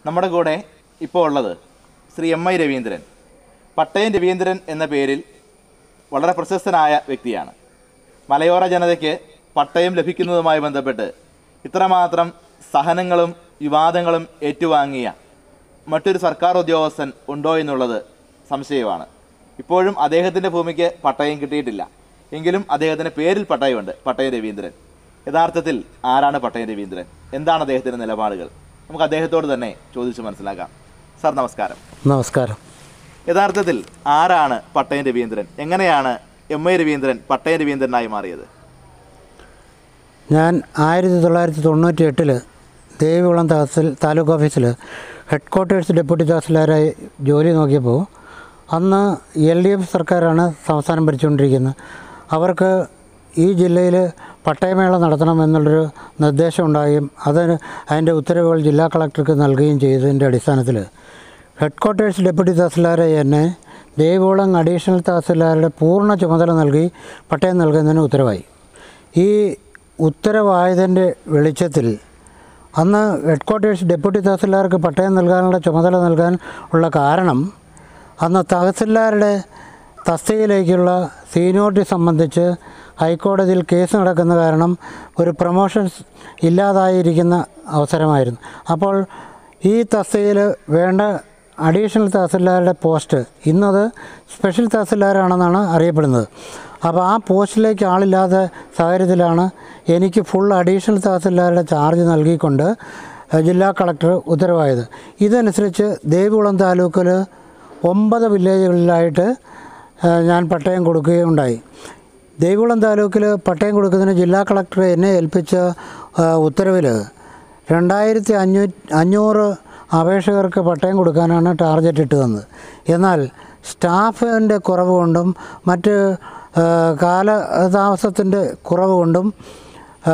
നമ്മുടെ കൂടെ ഇപ്പോൾ ഉള്ളത് ശ്രീ എം ഐ രവീന്ദ്രൻ പട്ടയം രവീന്ദ്രൻ എന്ന പേരിൽ വളരെ പ്രശസ്തനായ വ്യക്തിയാണ് മലയോര ജനതയ്ക്ക് പട്ടയം ലഭിക്കുന്നതുമായി ബന്ധപ്പെട്ട് ഇത്രമാത്രം സഹനങ്ങളും വിവാദങ്ങളും ഏറ്റുവാങ്ങിയ മറ്റൊരു സർക്കാർ ഉദ്യോഗസ്ഥൻ ഉണ്ടോ എന്നുള്ളത് സംശയമാണ് ഇപ്പോഴും അദ്ദേഹത്തിൻ്റെ ഭൂമിക്ക് പട്ടയം കിട്ടിയിട്ടില്ല എങ്കിലും അദ്ദേഹത്തിൻ്റെ പേരിൽ പട്ടയമുണ്ട് പട്ടയം രവീന്ദ്രൻ യഥാർത്ഥത്തിൽ ആരാണ് പട്ടയം രവീന്ദ്രൻ എന്താണ് അദ്ദേഹത്തിൻ്റെ നിലപാടുകൾ നമുക്ക് അദ്ദേഹത്തോട് തന്നെ ചോദിച്ച് മനസ്സിലാക്കാം സാർ നമസ്കാരം നമസ്കാരം യഥാർത്ഥത്തിൽ ആരാണ് പട്ടയം രവീന്ദ്രൻ എങ്ങനെയാണ് എം ഐ രവീന്ദ്രൻ പട്ടയം രവീന്ദ്രനായി മാറിയത് ഞാൻ ആയിരത്തി തൊള്ളായിരത്തി തൊണ്ണൂറ്റി എട്ടിൽ ദേവികുളം തഹസിൽ താലൂക്ക് ഓഫീസിൽ ഹെഡ് ക്വാർട്ടേഴ്സ് ഡെപ്യൂട്ടി തഹസിൽദാരായി ജോലി നോക്കിയപ്പോൾ അന്ന് എൽ ഡി എഫ് സർക്കാരാണ് സംസ്ഥാനം ഭരിച്ചുകൊണ്ടിരിക്കുന്നത് അവർക്ക് ഈ ജില്ലയിൽ പട്ടയമേള നടത്തണം എന്നുള്ളൊരു നിർദ്ദേശം ഉണ്ടാവുകയും അതിന് അതിൻ്റെ ഉത്തരവുകൾ ജില്ലാ കളക്ടർക്ക് നൽകുകയും ചെയ്തതിൻ്റെ അടിസ്ഥാനത്തിൽ ഹെഡ് ക്വാർട്ടേഴ്സ് ഡെപ്യൂട്ടി തഹസിൽദാരെ എന്നെ ദേവികുളം അഡീഷണൽ തഹസിൽദാരുടെ പൂർണ്ണ ചുമതല നൽകി പട്ടയം നൽകുന്നതിന് ഉത്തരവായി ഈ ഉത്തരവായതിൻ്റെ വെളിച്ചത്തിൽ അന്ന് ഹെഡ് ക്വാർട്ടേഴ്സ് ഡെപ്യൂട്ടി തഹസിൽദാർക്ക് പട്ടയം നൽകാനുള്ള ചുമതല നൽകാൻ ഉള്ള കാരണം അന്ന് തഹസിൽദാരുടെ തസ്തികയിലേക്കുള്ള സീനിയോറിറ്റി സംബന്ധിച്ച് ഹൈക്കോടതിയിൽ കേസ് നടക്കുന്ന കാരണം ഒരു പ്രൊമോഷൻസ് ഇല്ലാതായിരിക്കുന്ന അവസരമായിരുന്നു അപ്പോൾ ഈ തസ്തികയിൽ വേണ്ട അഡീഷണൽ തഹസിൽദാരുടെ പോസ്റ്റ് ഇന്നത് സ്പെഷ്യൽ തഹസിൽദാരാണെന്നാണ് അറിയപ്പെടുന്നത് അപ്പോൾ ആ പോസ്റ്റിലേക്ക് ആളില്ലാത്ത സാഹചര്യത്തിലാണ് എനിക്ക് ഫുൾ അഡീഷണൽ തഹസിൽദാരുടെ ചാർജ് നൽകിക്കൊണ്ട് ഏഹ്, ജില്ലാ കളക്ടർ ഉത്തരവായത് ഇതനുസരിച്ച് ദേവികുളം താലൂക്കിൽ ഒമ്പത് വില്ലേജുകളിലായിട്ട് ഏഹ്, ഞാൻ പട്ടയം കൊടുക്കുകയുണ്ടായി ദേവികുളം താലൂക്കിൽ പട്ടയം കൊടുക്കുന്നതിന് ജില്ലാ കളക്ടർ എന്നെ ഏൽപ്പിച്ച ഉത്തരവിൽ രണ്ടായിരത്തി അഞ്ഞൂ അഞ്ഞൂറ് അപേക്ഷകർക്ക് പട്ടയം കൊടുക്കാനാണ് ടാർഗറ്റ് ഇട്ട് തന്നത് എന്നാൽ സ്റ്റാഫിൻ്റെ കുറവ് കൊണ്ടും മറ്റ് ആ, കാലതാമസത്തിൻ്റെ കുറവ് കൊണ്ടും ആ,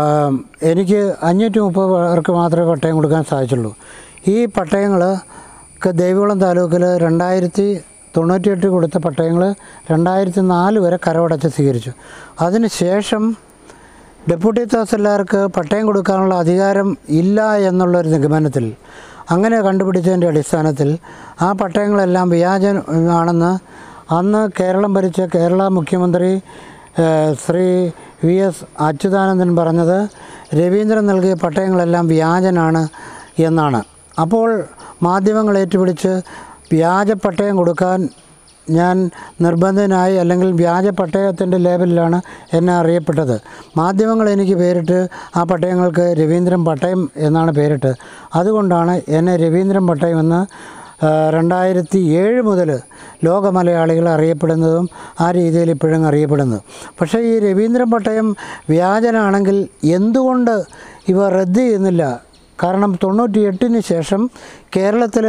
എനിക്ക് അഞ്ഞൂറ്റി മുപ്പത് പേർക്ക് മാത്രമേ പട്ടയം കൊടുക്കാൻ സാധിച്ചുള്ളൂ ഈ പട്ടയങ്ങൾ ദേവികുളം താലൂക്കിൽ രണ്ടായിരത്തി തൊണ്ണൂറ്റിയെട്ട് കൊടുത്ത പട്ടയങ്ങൾ രണ്ടായിരത്തി നാല് വരെ കരമടച്ച് സ്വീകരിച്ചു അതിനുശേഷം ഡെപ്യൂട്ടി തഹസിൽദാർക്ക് പട്ടയം കൊടുക്കാനുള്ള അധികാരം ഇല്ല എന്നുള്ളൊരു നിഗമനത്തിൽ അങ്ങനെ കണ്ടുപിടിച്ചതിൻ്റെ അടിസ്ഥാനത്തിൽ ആ പട്ടയങ്ങളെല്ലാം വ്യാജ ആണെന്ന് അന്ന് കേരളം ഭരിച്ച കേരള മുഖ്യമന്ത്രി ഏഹ്, ശ്രീ വി എസ് അച്യുതാനന്ദൻ പറഞ്ഞത് രവീന്ദ്രൻ നൽകിയ പട്ടയങ്ങളെല്ലാം വ്യാജനാണ് എന്നാണ് അപ്പോൾ മാധ്യമങ്ങൾ ഏറ്റുപിടിച്ച് വ്യാജ പട്ടയം കൊടുക്കാൻ ഞാൻ നിർബന്ധനായി അല്ലെങ്കിൽ വ്യാജ പട്ടയത്തിൻ്റെ ലേബലിലാണ് എന്നെ അറിയപ്പെട്ടത് മാധ്യമങ്ങൾ എനിക്ക് പേരിട്ട് ആ പട്ടയങ്ങൾക്ക് രവീന്ദ്രൻ പട്ടയം എന്നാണ് പേരിട്ട് അതുകൊണ്ടാണ് എന്നെ രവീന്ദ്രൻ പട്ടയം എന്ന് ആ, രണ്ടായിരത്തി ഏഴ് മുതൽ ലോക മലയാളികൾ അറിയപ്പെടുന്നതും ആ രീതിയിൽ ഇപ്പോഴും അറിയപ്പെടുന്നത് പക്ഷേ ഈ രവീന്ദ്രൻ പട്ടയം വ്യാജനാണെങ്കിൽ എന്തുകൊണ്ട് ഇവ റദ്ദ് ചെയ്യുന്നില്ല കാരണം തൊണ്ണൂറ്റി എട്ടിന് ശേഷം കേരളത്തിൽ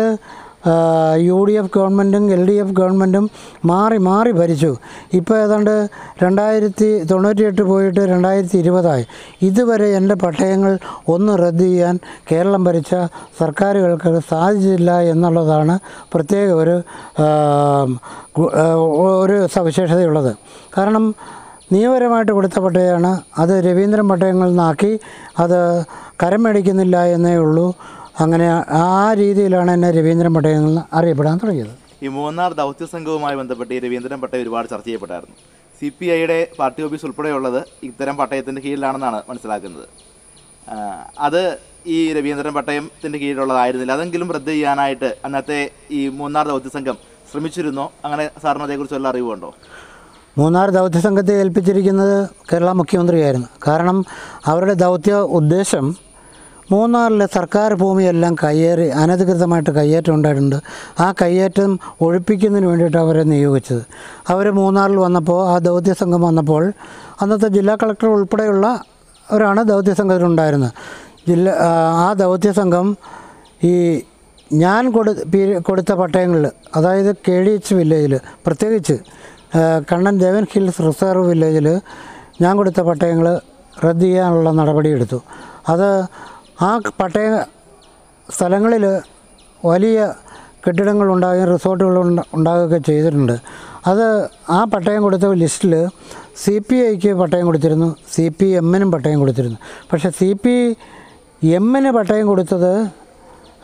യു ഡി എഫ് ഗവൺമെൻറ്റും എൽ ഡി എഫ് ഗവൺമെൻറ്റും മാറി മാറി ഭരിച്ചു ഇപ്പോൾ ഏതാണ്ട് രണ്ടായിരത്തി തൊണ്ണൂറ്റിയെട്ട് പോയിട്ട് രണ്ടായിരത്തി ഇരുപതായി ഇതുവരെ എൻ്റെ പട്ടയങ്ങൾ ഒന്ന് റദ്ദ് ചെയ്യാൻ കേരളം ഭരിച്ച സർക്കാരുകൾക്ക് സാധിച്ചില്ല എന്നുള്ളതാണ് പ്രത്യേക ഒരു ആ, ഗു- ആ, ഒരു സവിശേഷതയുള്ളത് കാരണം നിയമപരമായിട്ട് കൊടുത്ത പട്ടയമാണ് അത് രവീന്ദ്രൻ പട്ടയങ്ങളിൽ നിന്നാക്കി അത് കരം മേടിക്കുന്നില്ല എന്നേ ഉള്ളൂ അങ്ങനെ ആ രീതിയിലാണ് എന്നെ രവീന്ദ്രൻ പട്ടയങ്ങൾ അറിയപ്പെടാൻ തുടങ്ങിയത് ഈ മൂന്നാർ ദൗത്യ സംഘവുമായി ബന്ധപ്പെട്ട് ഈ രവീന്ദ്രൻ പട്ടയം ഒരുപാട് ചർച്ച ചെയ്യപ്പെട്ടായിരുന്നു സി പി ഐയുടെ പാർട്ടി ഓഫീസ് ഉൾപ്പെടെയുള്ളത് ഇത്തരം പട്ടയത്തിൻ്റെ കീഴിലാണെന്നാണ് മനസ്സിലാക്കുന്നത് ആ, അത് ഈ രവീന്ദ്രൻ പട്ടയത്തിൻ്റെ കീഴിലുള്ളതായിരുന്നില്ല അതെങ്കിലും റദ്ദ് ചെയ്യാനായിട്ട് അന്നത്തെ ഈ മൂന്നാർ ദൗത്യ സംഘം ശ്രമിച്ചിരുന്നോ അങ്ങനെ സാറിന് അതേക്കുറിച്ച് വല്ല അറിവുണ്ടോ മൂന്നാർ ദൗത്യ സംഘത്തെ ഏൽപ്പിച്ചിരിക്കുന്നത് കേരള മുഖ്യമന്ത്രിയായിരുന്നു കാരണം അവരുടെ ദൗത്യ ഉദ്ദേശം മൂന്നാറിലെ സർക്കാർ ഭൂമിയെല്ലാം കയ്യേറി അനധികൃതമായിട്ട് കയ്യേറ്റം ഉണ്ടായിട്ടുണ്ട് ആ കയ്യേറ്റം ഒഴിപ്പിക്കുന്നതിന് വേണ്ടിയിട്ട് അവരെ നിയോഗിച്ചത് അവർ മൂന്നാറിൽ വന്നപ്പോൾ ആ ദൗത്യ സംഘം വന്നപ്പോൾ അന്നത്തെ ജില്ലാ കളക്ടർ ഉൾപ്പെടെയുള്ള അവരാണ് ദൗത്യ സംഘത്തിലുണ്ടായിരുന്നത് ജില്ല ആ, ആ ദൗത്യ സംഘം ഈ ഞാൻ കൊടു പി- കൊടുത്ത പട്ടയങ്ങളിൽ അതായത് കെ ഡി എച്ച് വില്ലേജിൽ പ്രത്യേകിച്ച് ആ, കണ്ണൻ ദേവൻ ഹിൽസ് റിസർവ് വില്ലേജിൽ ഞാൻ കൊടുത്ത പട്ടയങ്ങൾ റദ്ദ് ചെയ്യാനുള്ള നടപടിയെടുത്തു അത് ആ പട്ടയ സ്ഥലങ്ങളിൽ വലിയ കെട്ടിടങ്ങൾ ഉണ്ടാകുകയും റിസോർട്ടുകൾ ഉണ്ട- ഉണ്ടാകുകയൊക്കെ ചെയ്തിട്ടുണ്ട് അത് ആ പട്ടയം കൊടുത്ത ലിസ്റ്റിൽ സി പി ഐക്ക് പട്ടയം കൊടുത്തിരുന്നു സി പി എമ്മിനും പട്ടയം കൊടുത്തിരുന്നു പക്ഷേ സി പി എമ്മിന് പട്ടയം കൊടുത്തത്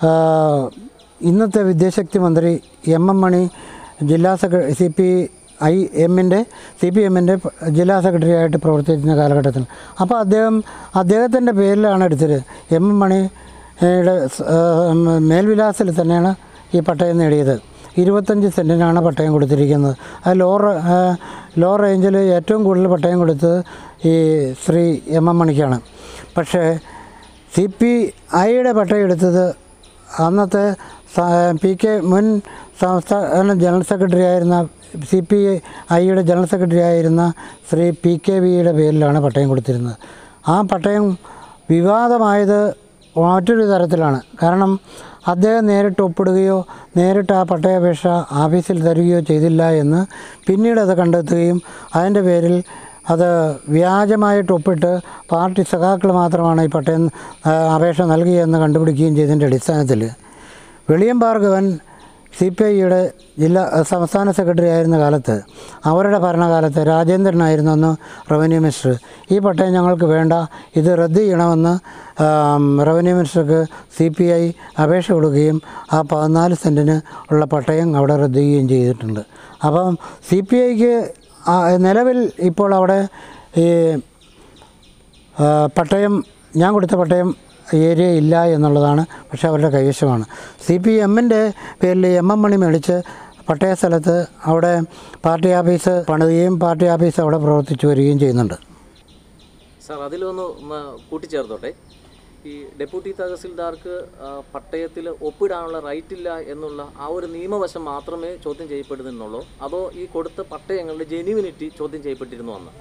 ആ, ഇന്നത്തെ വിദ്യാശക്തി മന്ത്രി എം എം മണി ജില്ലാ സെക്രട്ടറി സി പി ഐ എമ്മിൻ്റെ സി പി എമ്മിൻ്റെ ജില്ലാ സെക്രട്ടറി ആയിട്ട് പ്രവർത്തിക്കുന്ന കാലഘട്ടത്തിൽ അപ്പോൾ അദ്ദേഹം അദ്ദേഹത്തിൻ്റെ പേരിലാണ് എടുത്തത് എം എം മണിയുടെ സ്- ആ, മേൽവിലാസത്തിൽ തന്നെയാണ് ഈ പട്ടയം നേടിയത് ഇരുപത്തഞ്ച് സെൻറ്റിനാണ് പട്ടയം കൊടുത്തിരിക്കുന്നത് അത് ലോ റ- ആ, ലോ റേഞ്ചിൽ ഏറ്റവും കൂടുതൽ പട്ടയം കൊടുത്തത് ഈ ശ്രീ എം എം മണിക്കാണ് പക്ഷേ സി പി ഐയുടെ പട്ടയം എടുത്തത് അന്നത്തെ സ- പി കെ മുൻ സംസ്ഥാന ജനറൽ സെക്രട്ടറി ആയിരുന്ന സി പി ഐയുടെ ജനറൽ സെക്രട്ടറി ആയിരുന്ന ശ്രീ പി കെ വിയുടെ പേരിലാണ് പട്ടയം കൊടുത്തിരുന്നത് ആ പട്ടയം വിവാദമായത് മറ്റൊരു തരത്തിലാണ് കാരണം അദ്ദേഹം നേരിട്ട് ഒപ്പിടുകയോ നേരിട്ട് ആ പട്ടയാപേക്ഷ ഓഫീസിൽ തരികയോ ചെയ്തില്ല എന്ന് പിന്നീട് അത് കണ്ടെത്തുകയും അതിൻ്റെ പേരിൽ അത് വ്യാജമായിട്ട് ഒപ്പിട്ട് പാർട്ടി സഖാക്കൾ മാത്രമാണ് ഈ പട്ടയം ആ, അപേക്ഷ നൽകിയെന്ന് കണ്ടുപിടിക്കുകയും ചെയ്തതിൻ്റെ അടിസ്ഥാനത്തിൽ വെളിയം ഭാർഗവൻ സി പി ഐയുടെ ജില്ലാ സംസ്ഥാന സെക്രട്ടറി ആയിരുന്ന കാലത്ത് അവരുടെ ഭരണകാലത്ത് രാജേന്ദ്രനായിരുന്നു അന്ന് റവന്യൂ മിനിസ്റ്റർ ഈ പട്ടയം ഞങ്ങൾക്ക് വേണ്ട ഇത് റദ്ദ് ചെയ്യണമെന്ന് ആം, റവന്യൂ മിനിസ്റ്റർക്ക് സി പി ഐ അപേക്ഷ കൊടുക്കുകയും ആ പതിനാല് സെൻറ്റിന് ഉള്ള പട്ടയം അവിടെ റദ്ദ് ചെയ്യുകയും ചെയ്തിട്ടുണ്ട് അപ്പം സി പി ഐക്ക് നിലവിൽ ഇപ്പോൾ അവിടെ ഈ ആ, പട്ടയം ഞാൻ കൊടുത്ത പട്ടയം ഏരിയ ഇല്ല എന്നുള്ളതാണ് പക്ഷേ അവരുടെ കൈവശമാണ് സി പി എമ്മിൻ്റെ പേരിൽ എം എം മണി മേടിച്ച് പട്ടയ സ്ഥലത്ത് അവിടെ പാർട്ടി ഓഫീസ് പണിതുകയും പാർട്ടി ഓഫീസ് അവിടെ പ്രവർത്തിച്ചു വരികയും ചെയ്യുന്നുണ്ട് സാർ അതിലൊന്ന് മ- കൂട്ടിച്ചേർത്തോട്ടെ ഈ ഡെപ്യൂട്ടി തഹസിൽദാർക്ക് പട്ടയത്തിൽ ഒപ്പിടാനുള്ള റൈറ്റ് ഇല്ല എന്നുള്ള ആ ഒരു നിയമവശം മാത്രമേ ചോദ്യം ചെയ്യപ്പെടുന്നുള്ളൂ അതോ ഈ കൊടുത്ത പട്ടയങ്ങളുടെ ജെന്യുവിനിറ്റി ചോദ്യം ചെയ്യപ്പെട്ടിരുന്നു അന്ന്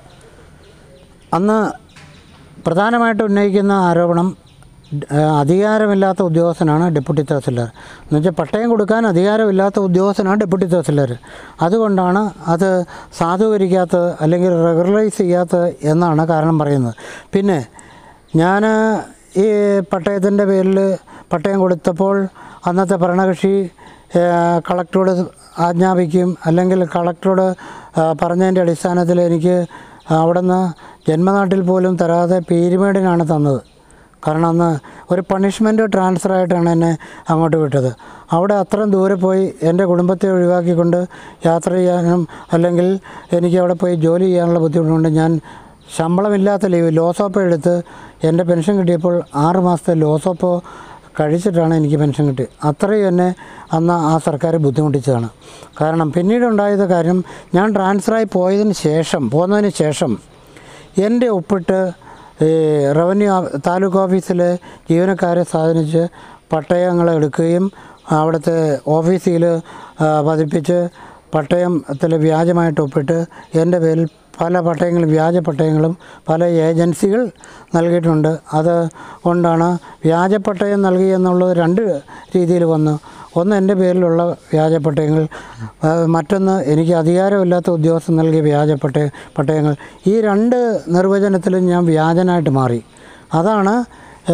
അന്ന് പ്രധാനമായിട്ട് ഉന്നയിക്കുന്ന ആരോപണം ആ, അധികാരമില്ലാത്ത ഉദ്യോഗസ്ഥനാണ് ഡെപ്യൂട്ടി തഹസിൽദാർ എന്ന് വെച്ചാൽ പട്ടയം കൊടുക്കാൻ അധികാരമില്ലാത്ത ഉദ്യോഗസ്ഥനാണ് ഡെപ്യൂട്ടി തഹസിൽദാർ അതുകൊണ്ടാണ് അത് സാധൂകരിക്കാത്തത് അല്ലെങ്കിൽ റെഗുലറൈസ് ചെയ്യാത്തത് എന്നാണ് കാരണം പറയുന്നത് പിന്നെ ഞാൻ ഈ പട്ടയത്തിൻ്റെ പേരിൽ പട്ടയം കൊടുത്തപ്പോൾ അന്നത്തെ ഭരണകക്ഷി ആ, കളക്ടറോട് ആജ്ഞാപിക്കും അല്ലെങ്കിൽ കളക്ടറോട് ആ, പറഞ്ഞതിൻ്റെ അടിസ്ഥാനത്തിൽ എനിക്ക് അവിടുന്ന് ജന്മനാട്ടിൽ പോലും തരാതെ പീരുമേടിനാണ് തന്നത് കാരണം അന്ന് ഒരു പണിഷ്മെൻറ്റ് ട്രാൻസ്ഫർ ആയിട്ടാണ് എന്നെ അങ്ങോട്ട് വിട്ടത് അവിടെ അത്രയും ദൂരെ പോയി എൻ്റെ കുടുംബത്തെ ഒഴിവാക്കിക്കൊണ്ട് യാത്ര ചെയ്യാനും അല്ലെങ്കിൽ എനിക്ക് അവിടെ പോയി ജോലി ചെയ്യാനുള്ള ബുദ്ധിമുട്ടുകൊണ്ട് ഞാൻ ശമ്പളമില്ലാത്ത ലീവ് ലോസോപ്പോ എടുത്ത് എൻ്റെ പെൻഷൻ കിട്ടിയപ്പോൾ ആറ് മാസത്തെ ലോസോപ്പോ കഴിച്ചിട്ടാണ് എനിക്ക് പെൻഷൻ കിട്ടിയത് അത്രയും എന്നെ അന്ന് ആ സർക്കാർ ബുദ്ധിമുട്ടിച്ചതാണ് കാരണം പിന്നീട് ഉണ്ടായത് കാര്യം ഞാൻ ട്രാൻസ്ഫറായി പോയതിന് ശേഷം പോന്നതിന് ശേഷം എൻ്റെ ഒപ്പിട്ട് ഈ റവന്യൂ ആ- താലൂക്ക് ഓഫീസിലെ ജീവനക്കാരെ സ്വാധീനിച്ച് പട്ടയങ്ങൾ എടുക്കുകയും അവിടുത്തെ ഓഫീസിൽ പതിപ്പിച്ച് പട്ടയത്തിൽ വ്യാജമായിട്ട് ഒപ്പിട്ട് എൻ്റെ പേരിൽ പല പട്ടയങ്ങളും വ്യാജ പട്ടയങ്ങളും പല ഏജൻസികൾ നൽകിയിട്ടുണ്ട് അത് കൊണ്ടാണ് വ്യാജ പട്ടയം നൽകി എന്നുള്ളത് രണ്ട് രീതിയിൽ വന്നു ഒന്ന് എൻ്റെ പേരിലുള്ള വ്യാജ പട്ടയങ്ങൾ ആ, മറ്റൊന്ന് എനിക്ക് അധികാരമില്ലാത്ത ഉദ്യോഗസ്ഥൻ നൽകിയ വ്യാജ പട്ടയ പട്ടയങ്ങൾ ഈ രണ്ട് നിർവചനത്തിലും ഞാൻ വ്യാജനായിട്ട് മാറി അതാണ് ആ,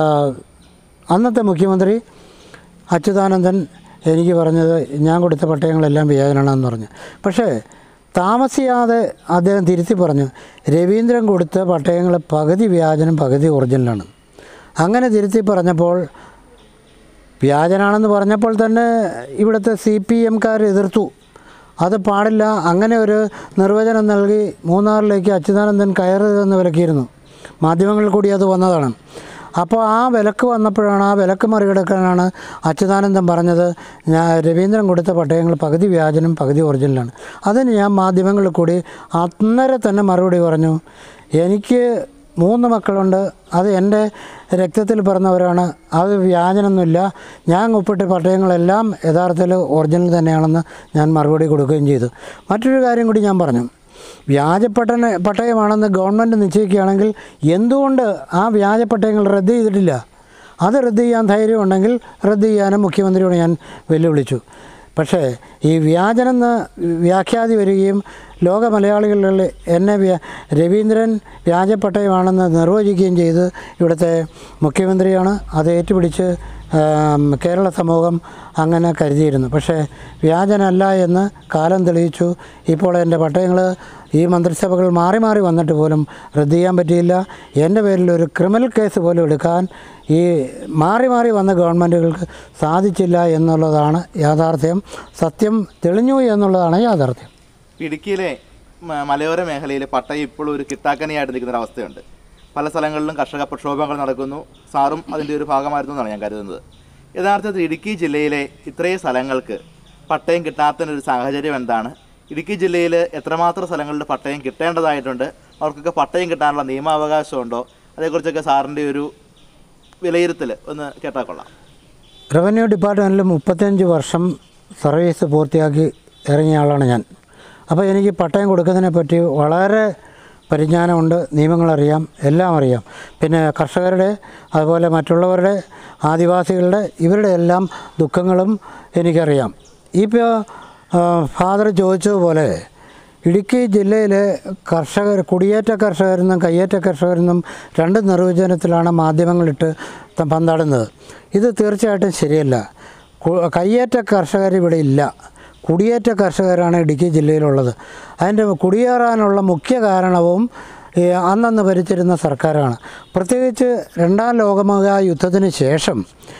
അന്നത്തെ മുഖ്യമന്ത്രി അച്യുതാനന്ദൻ എനിക്ക് പറഞ്ഞത് ഞാൻ കൊടുത്ത പട്ടയങ്ങളെല്ലാം വ്യാജനാണെന്ന് പറഞ്ഞു പക്ഷേ താമസിയാതെ അദ്ദേഹം തിരുത്തി പറഞ്ഞു രവീന്ദ്രൻ കൊടുത്ത പട്ടയങ്ങൾ പകുതി വ്യാജനും പകുതി ഒറിജിനലാണ് അങ്ങനെ തിരുത്തി പറഞ്ഞപ്പോൾ വ്യാജനാണെന്ന് പറഞ്ഞപ്പോൾ തന്നെ ഇവിടുത്തെ സി പി എംകാർ എതിർത്തു അത് പാടില്ല അങ്ങനെ ഒരു നിർവചനം നൽകി മൂന്നാറിലേക്ക് അച്യുതാനന്ദൻ കയറുതെന്ന് വിലക്കിയിരുന്നു മാധ്യമങ്ങളിൽ കൂടി അത് വന്നതാണ് അപ്പോൾ ആ വിലക്ക് വന്നപ്പോഴാണ് ആ വിലക്ക് മറികടക്കാനാണ് അച്യുതാനന്ദൻ പറഞ്ഞത് ഞാൻ രവീന്ദ്രൻ കൊടുത്ത പട്ടയങ്ങൾ പകുതി വ്യാജനും പകുതി ഒറിജിനലാണ് അതിന് ഞാൻ മാധ്യമങ്ങളിൽ കൂടി അന്നേരം തന്നെ മറുപടി പറഞ്ഞു എനിക്ക് മൂന്ന് മക്കളുണ്ട് അത് എൻ്റെ രക്തത്തിൽ പിറന്നവരാണ് അത് വ്യാജനൊന്നുമില്ല ഞാൻ ഒപ്പിട്ട പട്ടയങ്ങളെല്ലാം യഥാർത്ഥത്തിൽ ഒറിജിനൽ തന്നെയാണെന്ന് ഞാൻ മറുപടി കൊടുക്കുകയും ചെയ്തു മറ്റൊരു കാര്യം കൂടി ഞാൻ പറഞ്ഞു വ്യാജ പട്ടണ പട്ടയമാണെന്ന് ഗവൺമെൻറ് നിശ്ചയിക്കുകയാണെങ്കിൽ എന്തുകൊണ്ട് ആ വ്യാജ പട്ടയങ്ങൾ റദ്ദ് ചെയ്തിട്ടില്ല അത് റദ്ദ് ചെയ്യാൻ ധൈര്യമുണ്ടെങ്കിൽ റദ്ദ് ചെയ്യാനും മുഖ്യമന്ത്രിയോട് ഞാൻ വെല്ലുവിളിച്ചു പക്ഷേ ഈ വ്യാജനെന്ന് വ്യാഖ്യാതി വരികയും ലോക മലയാളികളിൽ എന്നെ വ്യ- രവീന്ദ്രൻ വ്യാജപ്പട്ടയമാണെന്ന് നിർവചിക്കുകയും ചെയ്ത് ഇവിടുത്തെ മുഖ്യമന്ത്രിയാണ് അത് ഏറ്റുപിടിച്ച് ആം, കേരള സമൂഹം അങ്ങനെ കരുതിയിരുന്നു പക്ഷേ വ്യാജനല്ല എന്ന് കാലം തെളിയിച്ചു ഇപ്പോൾ എൻ്റെ പട്ടയങ്ങൾ ഈ മന്ത്രിസഭകൾ മാറി മാറി വന്നിട്ട് പോലും റദ്ദ് ചെയ്യാൻ പറ്റിയില്ല എൻ്റെ പേരിൽ ഒരു ക്രിമിനൽ കേസ് പോലും എടുക്കാൻ ഈ മാറി മാറി വന്ന ഗവൺമെൻറ്റുകൾക്ക് സാധിച്ചില്ല എന്നുള്ളതാണ് യാഥാർത്ഥ്യം സത്യം തെളിഞ്ഞു എന്നുള്ളതാണ് യാഥാർത്ഥ്യം ഇടുക്കിയിലെ മ- മലയോര മേഖലയിൽ പട്ടയം ഇപ്പോഴും ഒരു കിട്ടാക്കനിയായിട്ട് നിൽക്കുന്ന ഒരു അവസ്ഥയുണ്ട് പല സ്ഥലങ്ങളിലും കർഷക പ്രക്ഷോഭങ്ങൾ നടക്കുന്നു സാറും അതിൻ്റെ ഒരു ഭാഗമായിരുന്നു എന്നാണ് ഞാൻ കരുതുന്നത് യഥാർത്ഥത്തിൽ ഇടുക്കി ജില്ലയിലെ ഇത്രയും സ്ഥലങ്ങൾക്ക് പട്ടയം കിട്ടാത്തതിനൊരു സാഹചര്യം എന്താണ് ഇടുക്കി ജില്ലയിൽ എത്രമാത്രം സ്ഥലങ്ങളിൽ പട്ടയം കിട്ടേണ്ടതായിട്ടുണ്ട് അവർക്കൊക്കെ പട്ടയം കിട്ടാനുള്ള നിയമാവകാശമുണ്ടോ അതേക്കുറിച്ചൊക്കെ സാറിൻ്റെ ഒരു വിലയിരുത്തൽ ഒന്ന് കേട്ടാൽ കൊള്ളാം റവന്യൂ ഡിപ്പാർട്ട്മെൻറ്റിൽ മുപ്പത്തഞ്ച് വർഷം സർവീസ് പൂർത്തിയാക്കി ഇറങ്ങിയ ആളാണ് ഞാൻ അപ്പോൾ എനിക്ക് പട്ടയം കൊടുക്കുന്നതിനെ പറ്റി വളരെ പരിജ്ഞാനമുണ്ട് നിയമങ്ങളറിയാം എല്ലാം അറിയാം പിന്നെ കർഷകരുടെ അതുപോലെ മറ്റുള്ളവരുടെ ആദിവാസികളുടെ ഇവരുടെ എല്ലാം ദുഃഖങ്ങളും എനിക്കറിയാം ഇപ്പോൾ ഫാദർ ചോദിച്ചതുപോലെ ഇടുക്കി ജില്ലയിലെ കർഷകർ കുടിയേറ്റ കർഷകരെന്നും കയ്യേറ്റ കർഷകരെന്നും രണ്ട് നിർവചനത്തിലാണ് മാധ്യമങ്ങളിട്ട് ത- പന്താടുന്നത് ഇത് തീർച്ചയായിട്ടും ശരിയല്ല കു- കയ്യേറ്റ കർഷകർ ഇവിടെ ഇല്ല കുടിയേറ്റ കർഷകരാണ് ഇടുക്കി ജില്ലയിലുള്ളത് അതിൻ്റെ കുടിയേറാനുള്ള മുഖ്യ കാരണവും ഈ അന്നന്ന് ഭരിച്ചിരുന്ന സർക്കാരാണ് പ്രത്യേകിച്ച് രണ്ടാം ലോകമഹായുദ്ധത്തിന് ശേഷം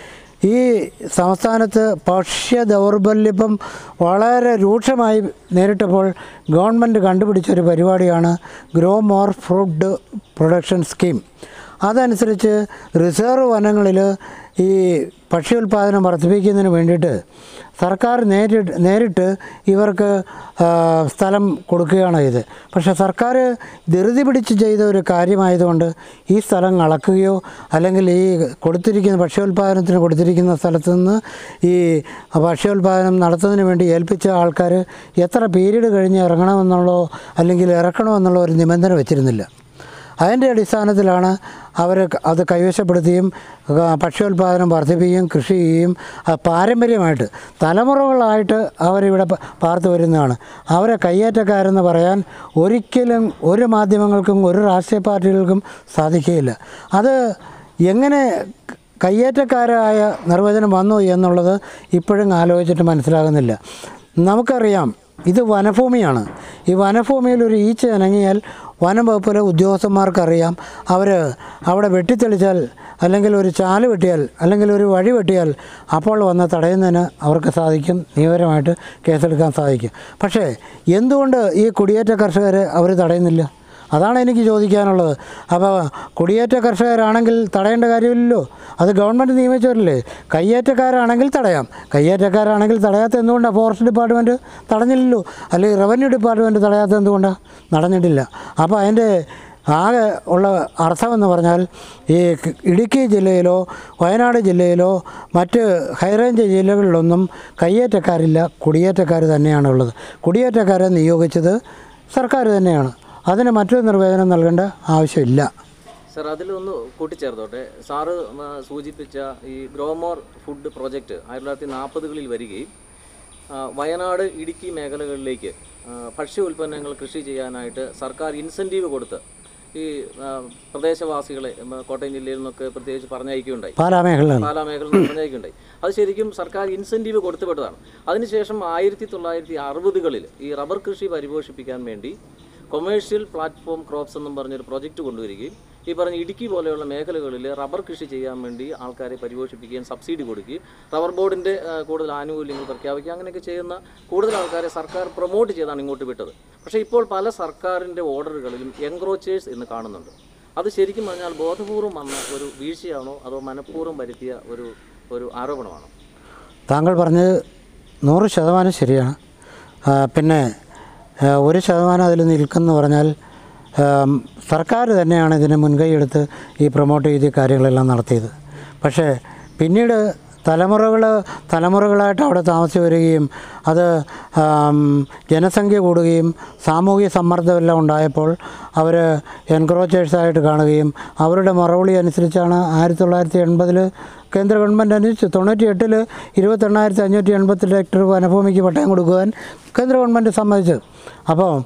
ഈ സംസ്ഥാനത്ത് ഭക്ഷ്യ ദൗർബല്യം വളരെ രൂക്ഷമായി നേരിട്ടപ്പോൾ ഗവൺമെൻറ് കണ്ടുപിടിച്ചൊരു പരിപാടിയാണ് grow more food production scheme അതനുസരിച്ച് റിസർവ് വനങ്ങളിൽ ഈ ഭക്ഷ്യോൽപാദനം വർദ്ധിപ്പിക്കുന്നതിന് വേണ്ടിയിട്ട് സർക്കാർ നേരിട്ട് നേരിട്ട് ഇവർക്ക് ആ, സ്ഥലം കൊടുക്കുകയാണ് ഇത് പക്ഷേ സർക്കാർ ധൃതി പിടിച്ച് ചെയ്ത ഒരു കാര്യമായതുകൊണ്ട് ഈ സ്ഥലം അളക്കുകയോ അല്ലെങ്കിൽ ഈ കൊടുത്തിരിക്കുന്ന ഭക്ഷ്യോൽപാദനത്തിന് കൊടുത്തിരിക്കുന്ന സ്ഥലത്ത് നിന്ന് ഈ ഭക്ഷ്യോൽപാദനം നടത്തുന്നതിന് വേണ്ടി ഏൽപ്പിച്ച ആൾക്കാർ എത്ര പീരീഡ് കഴിഞ്ഞ് ഇറങ്ങണമെന്നുള്ളോ അല്ലെങ്കിൽ ഇറക്കണമെന്നുള്ള ഒരു നിബന്ധന വെച്ചിരുന്നില്ല അതിൻ്റെ അടിസ്ഥാനത്തിലാണ് അവർ അത് കൈവശപ്പെടുത്തുകയും ആ, ഭക്ഷ്യോൽപാദനം വർദ്ധിപ്പിക്കുകയും കൃഷി ചെയ്യുകയും ആ, പാരമ്പര്യമായിട്ട് തലമുറകളായിട്ട് അവരിവിടെ പ- പാർത്തു വരുന്നതാണ് അവരെ കയ്യേറ്റക്കാരെന്ന് പറയാൻ ഒരിക്കലും ഒരു മാധ്യമങ്ങൾക്കും ഒരു രാഷ്ട്രീയ പാർട്ടികൾക്കും സാധിക്കുകയില്ല അത് എങ്ങനെ കയ്യേറ്റക്കാരായ നിർവചനം വന്നു എന്നുള്ളത് ഇപ്പോഴും ആലോചിച്ചിട്ട് മനസ്സിലാകുന്നില്ല നമുക്കറിയാം ഇത് വനഭൂമിയാണ് ഈ വനഭൂമിയിൽ ഒരു ഈച്ച ഇണങ്ങിയാൽ വനം വകുപ്പിലെ ഉദ്യോഗസ്ഥന്മാർക്കറിയാം അവർ അവിടെ വെട്ടിത്തെളിച്ചാൽ അല്ലെങ്കിൽ ഒരു ചാല് വെട്ടിയാൽ അല്ലെങ്കിൽ ഒരു വഴി വെട്ടിയാൽ അപ്പോൾ വന്ന് തടയുന്നതിന് അവർക്ക് സാധിക്കും നിയമപരമായിട്ട് കേസെടുക്കാൻ സാധിക്കും പക്ഷേ എന്തുകൊണ്ട് ഈ കുടിയേറ്റ കർഷകരെ അവർ തടയുന്നില്ല അതാണ് എനിക്ക് ചോദിക്കാനുള്ളത് അപ്പോൾ കുടിയേറ്റ കർഷകരാണെങ്കിൽ തടയേണ്ട കാര്യമില്ലല്ലോ അത് ഗവൺമെൻറ് നിയമിച്ചവരല്ലേ കയ്യേറ്റക്കാരാണെങ്കിൽ തടയാം കയ്യേറ്റക്കാരാണെങ്കിൽ തടയാത്ത എന്തുകൊണ്ടാണ് ഫോറസ്റ്റ് ഡിപ്പാർട്ട്മെൻറ്റ് തടഞ്ഞില്ലല്ലോ അല്ലെങ്കിൽ റവന്യൂ ഡിപ്പാർട്ട്മെൻറ്റ് തടയാത്ത എന്തുകൊണ്ടാണ് നടന്നിട്ടില്ല അപ്പോൾ അതിൻ്റെ ആകെ ഉള്ള അർത്ഥമെന്ന് പറഞ്ഞാൽ ഈ ക- ഇടുക്കി ജില്ലയിലോ വയനാട് ജില്ലയിലോ മറ്റ് ഹൈറേഞ്ച് ജില്ലകളിലൊന്നും കയ്യേറ്റക്കാരില്ല കുടിയേറ്റക്കാർ തന്നെയാണുള്ളത് കുടിയേറ്റക്കാരെ നിയോഗിച്ചത് സർക്കാർ തന്നെയാണ് അതിന് മറ്റൊരു നിർവചനം നൽകേണ്ട ആവശ്യമില്ല സർ അതിലൊന്ന് കൂട്ടിച്ചേർത്തോട്ടെ സാറ് ആ, സൂചിപ്പിച്ച ഈ ഗ്രോമോർ ഫുഡ് പ്രോജക്റ്റ് ആയിരത്തി തൊള്ളായിരത്തി നാൽപ്പതുകളിൽ വരികയും ആ, വയനാട് ഇടുക്കി മേഖലകളിലേക്ക് ആ, ഭക്ഷ്യ ഉൽപ്പന്നങ്ങൾ കൃഷി ചെയ്യാനായിട്ട് സർക്കാർ ഇൻസെൻറ്റീവ് കൊടുത്ത് ഈ ആ, പ്രദേശവാസികളെ ഉം, കോട്ടയം ജില്ലയിൽ നിന്നൊക്കെ പ്രത്യേകിച്ച് പറഞ്ഞയക്കുകയുണ്ടായി പാലാ മേഖലകളിൽ പാലാ മേഖലയിൽ പറഞ്ഞയക്കുകയുണ്ടായി അത് ശരിക്കും സർക്കാർ ഇൻസെൻറ്റീവ് കൊടുത്തുവിട്ടതാണ് അതിനുശേഷം ആയിരത്തി തൊള്ളായിരത്തി അറുപതുകളിൽ ഈ റബ്ബർ കൃഷി പരിപോഷിപ്പിക്കാൻ വേണ്ടി കൊമേഴ്ഷ്യൽ പ്ലാറ്റ്ഫോം ക്രോപ്സ് എന്നും പറഞ്ഞൊരു പ്രൊജക്റ്റ് കൊണ്ടുവരികയും ഈ പറഞ്ഞ ഇടുക്കി പോലെയുള്ള മേഖലകളിൽ റബ്ബർ കൃഷി ചെയ്യാൻ വേണ്ടി ആൾക്കാരെ പരിപോഷിപ്പിക്കുകയും സബ്സിഡി കൊടുക്കുകയും റബ്ബർ ബോർഡിൻ്റെ കൂടുതൽ ആനുകൂല്യങ്ങൾ പ്രഖ്യാപിക്കുക അങ്ങനെയൊക്കെ ചെയ്യുന്ന കൂടുതൽ ആൾക്കാരെ സർക്കാർ പ്രൊമോട്ട് ചെയ്താണ് ഇങ്ങോട്ട് വിട്ടത് പക്ഷേ ഇപ്പോൾ പല സർക്കാരിൻ്റെ ഓർഡറുകളിലും എൻക്രോച്ചേഴ്സ് എന്ന് കാണുന്നുണ്ട് അത് ശരിക്കും പറഞ്ഞാൽ ബോധപൂർവം വന്ന ഒരു വീഴ്ചയാണോ അതോ മനഃപൂർവ്വം വരുത്തിയ ഒരു ഒരു ആരോപണമാണോ താങ്കൾ പറഞ്ഞത് നൂറ് ശതമാനം ശരിയാണ് ആ, പിന്നെ ആ, ഒരു ശതമാനം അതിൽ നിൽക്കുമെന്ന് പറഞ്ഞാൽ ആം, സർക്കാർ തന്നെയാണ് ഇതിന് മുൻകൈയെടുത്ത് ഈ പ്രൊമോട്ട് ചെയ്ത കാര്യങ്ങളെല്ലാം നടത്തിയത് പക്ഷേ പിന്നീട് തലമുറകൾ തലമുറകളായിട്ട് അവിടെ താമസിച്ച് വരികയും അത് ആം, ജനസംഖ്യ കൂടുകയും സാമൂഹിക സമ്മർദ്ദമെല്ലാം ഉണ്ടായപ്പോൾ അവർ എൻക്രോച്ചേഴ്സായിട്ട് കാണുകയും അവരുടെ മറുപടി അനുസരിച്ചാണ് ആയിരത്തി തൊള്ളായിരത്തി എൺപതിൽ കേന്ദ്ര ഗവൺമെൻറ് അനുസരിച്ച് തൊണ്ണൂറ്റി എട്ടിൽ ഇരുപത്തെണ്ണായിരത്തി അഞ്ഞൂറ്റി എൺപത്തി ഹെക്ടർ വനഭൂമിക്ക് പട്ടയം കൊടുക്കുവാൻ കേന്ദ്ര ഗവൺമെൻറ് സമ്മതിച്ചത് അപ്പോൾ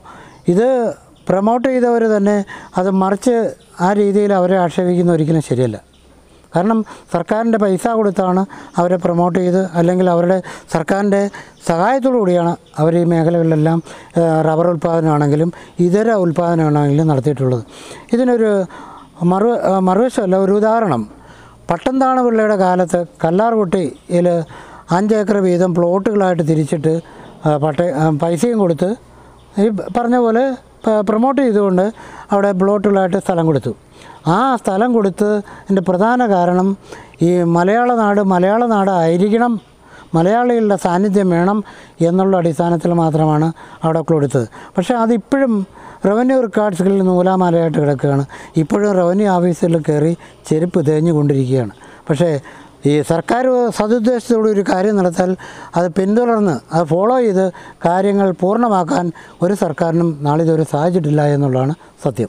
ഇത് പ്രൊമോട്ട് ചെയ്തവർ തന്നെ അത് മറിച്ച് ആ രീതിയിൽ അവരെ ആക്ഷേപിക്കുന്ന ഒരിക്കലും ശരിയല്ല കാരണം സർക്കാരിൻ്റെ പൈസ കൊടുത്താണ് അവരെ പ്രൊമോട്ട് ചെയ്ത് അല്ലെങ്കിൽ അവരുടെ സർക്കാരിൻ്റെ സഹായത്തോടു കൂടിയാണ് അവർ ഈ മേഖലകളിലെല്ലാം ആ, റബ്ബർ ഉൽപ്പാദനമാണെങ്കിലും ഇതര ഉൽപ്പാദനമാണെങ്കിലും നടത്തിയിട്ടുള്ളത് ഇതിനൊരു മറു ആ, മറുവശമല്ല ഒരു ഉദാഹരണം പട്ടംതാണ പിള്ളയുടെ കാലത്ത് കല്ലാർകുട്ടിയിൽ അഞ്ചേക്കർ വീതം പ്ലോട്ടുകളായിട്ട് തിരിച്ചിട്ട് ആ, പട്ട ആ, പൈസയും കൊടുത്ത് ഈ പറഞ്ഞ പോലെ പ- പ്രൊമോട്ട് ചെയ്തുകൊണ്ട് അവിടെ പ്ലോട്ടുകളായിട്ട് സ്ഥലം കൊടുത്തു ആ സ്ഥലം കൊടുത്ത് എൻ്റെ പ്രധാന കാരണം ഈ മലയാള നാട് മലയാള നാട് ആയിരിക്കണം മലയാളികളുടെ സാന്നിധ്യം വേണം എന്നുള്ള അടിസ്ഥാനത്തിൽ മാത്രമാണ് അവിടെ കൊടുത്തത് പക്ഷേ അതിപ്പോഴും റവന്യൂ റെക്കോർഡ്സുകളിൽ നൂലാമാലയായിട്ട് കിടക്കുകയാണ് ഇപ്പോഴും റവന്യൂ ഓഫീസിൽ കയറി ചെരുപ്പ് തേഞ്ഞുകൊണ്ടിരിക്കുകയാണ് പക്ഷേ ഈ സർക്കാർ സതുദ്ദേശത്തോടെ ഒരു കാര്യം നടത്താൽ അത് പിന്തുടർന്ന് അത് ഫോളോ ചെയ്ത് കാര്യങ്ങൾ പൂർണ്ണമാക്കാൻ ഒരു സർക്കാരിനും നാളിതുവരെ സാധിച്ചിട്ടില്ല എന്നുള്ളതാണ് സത്യം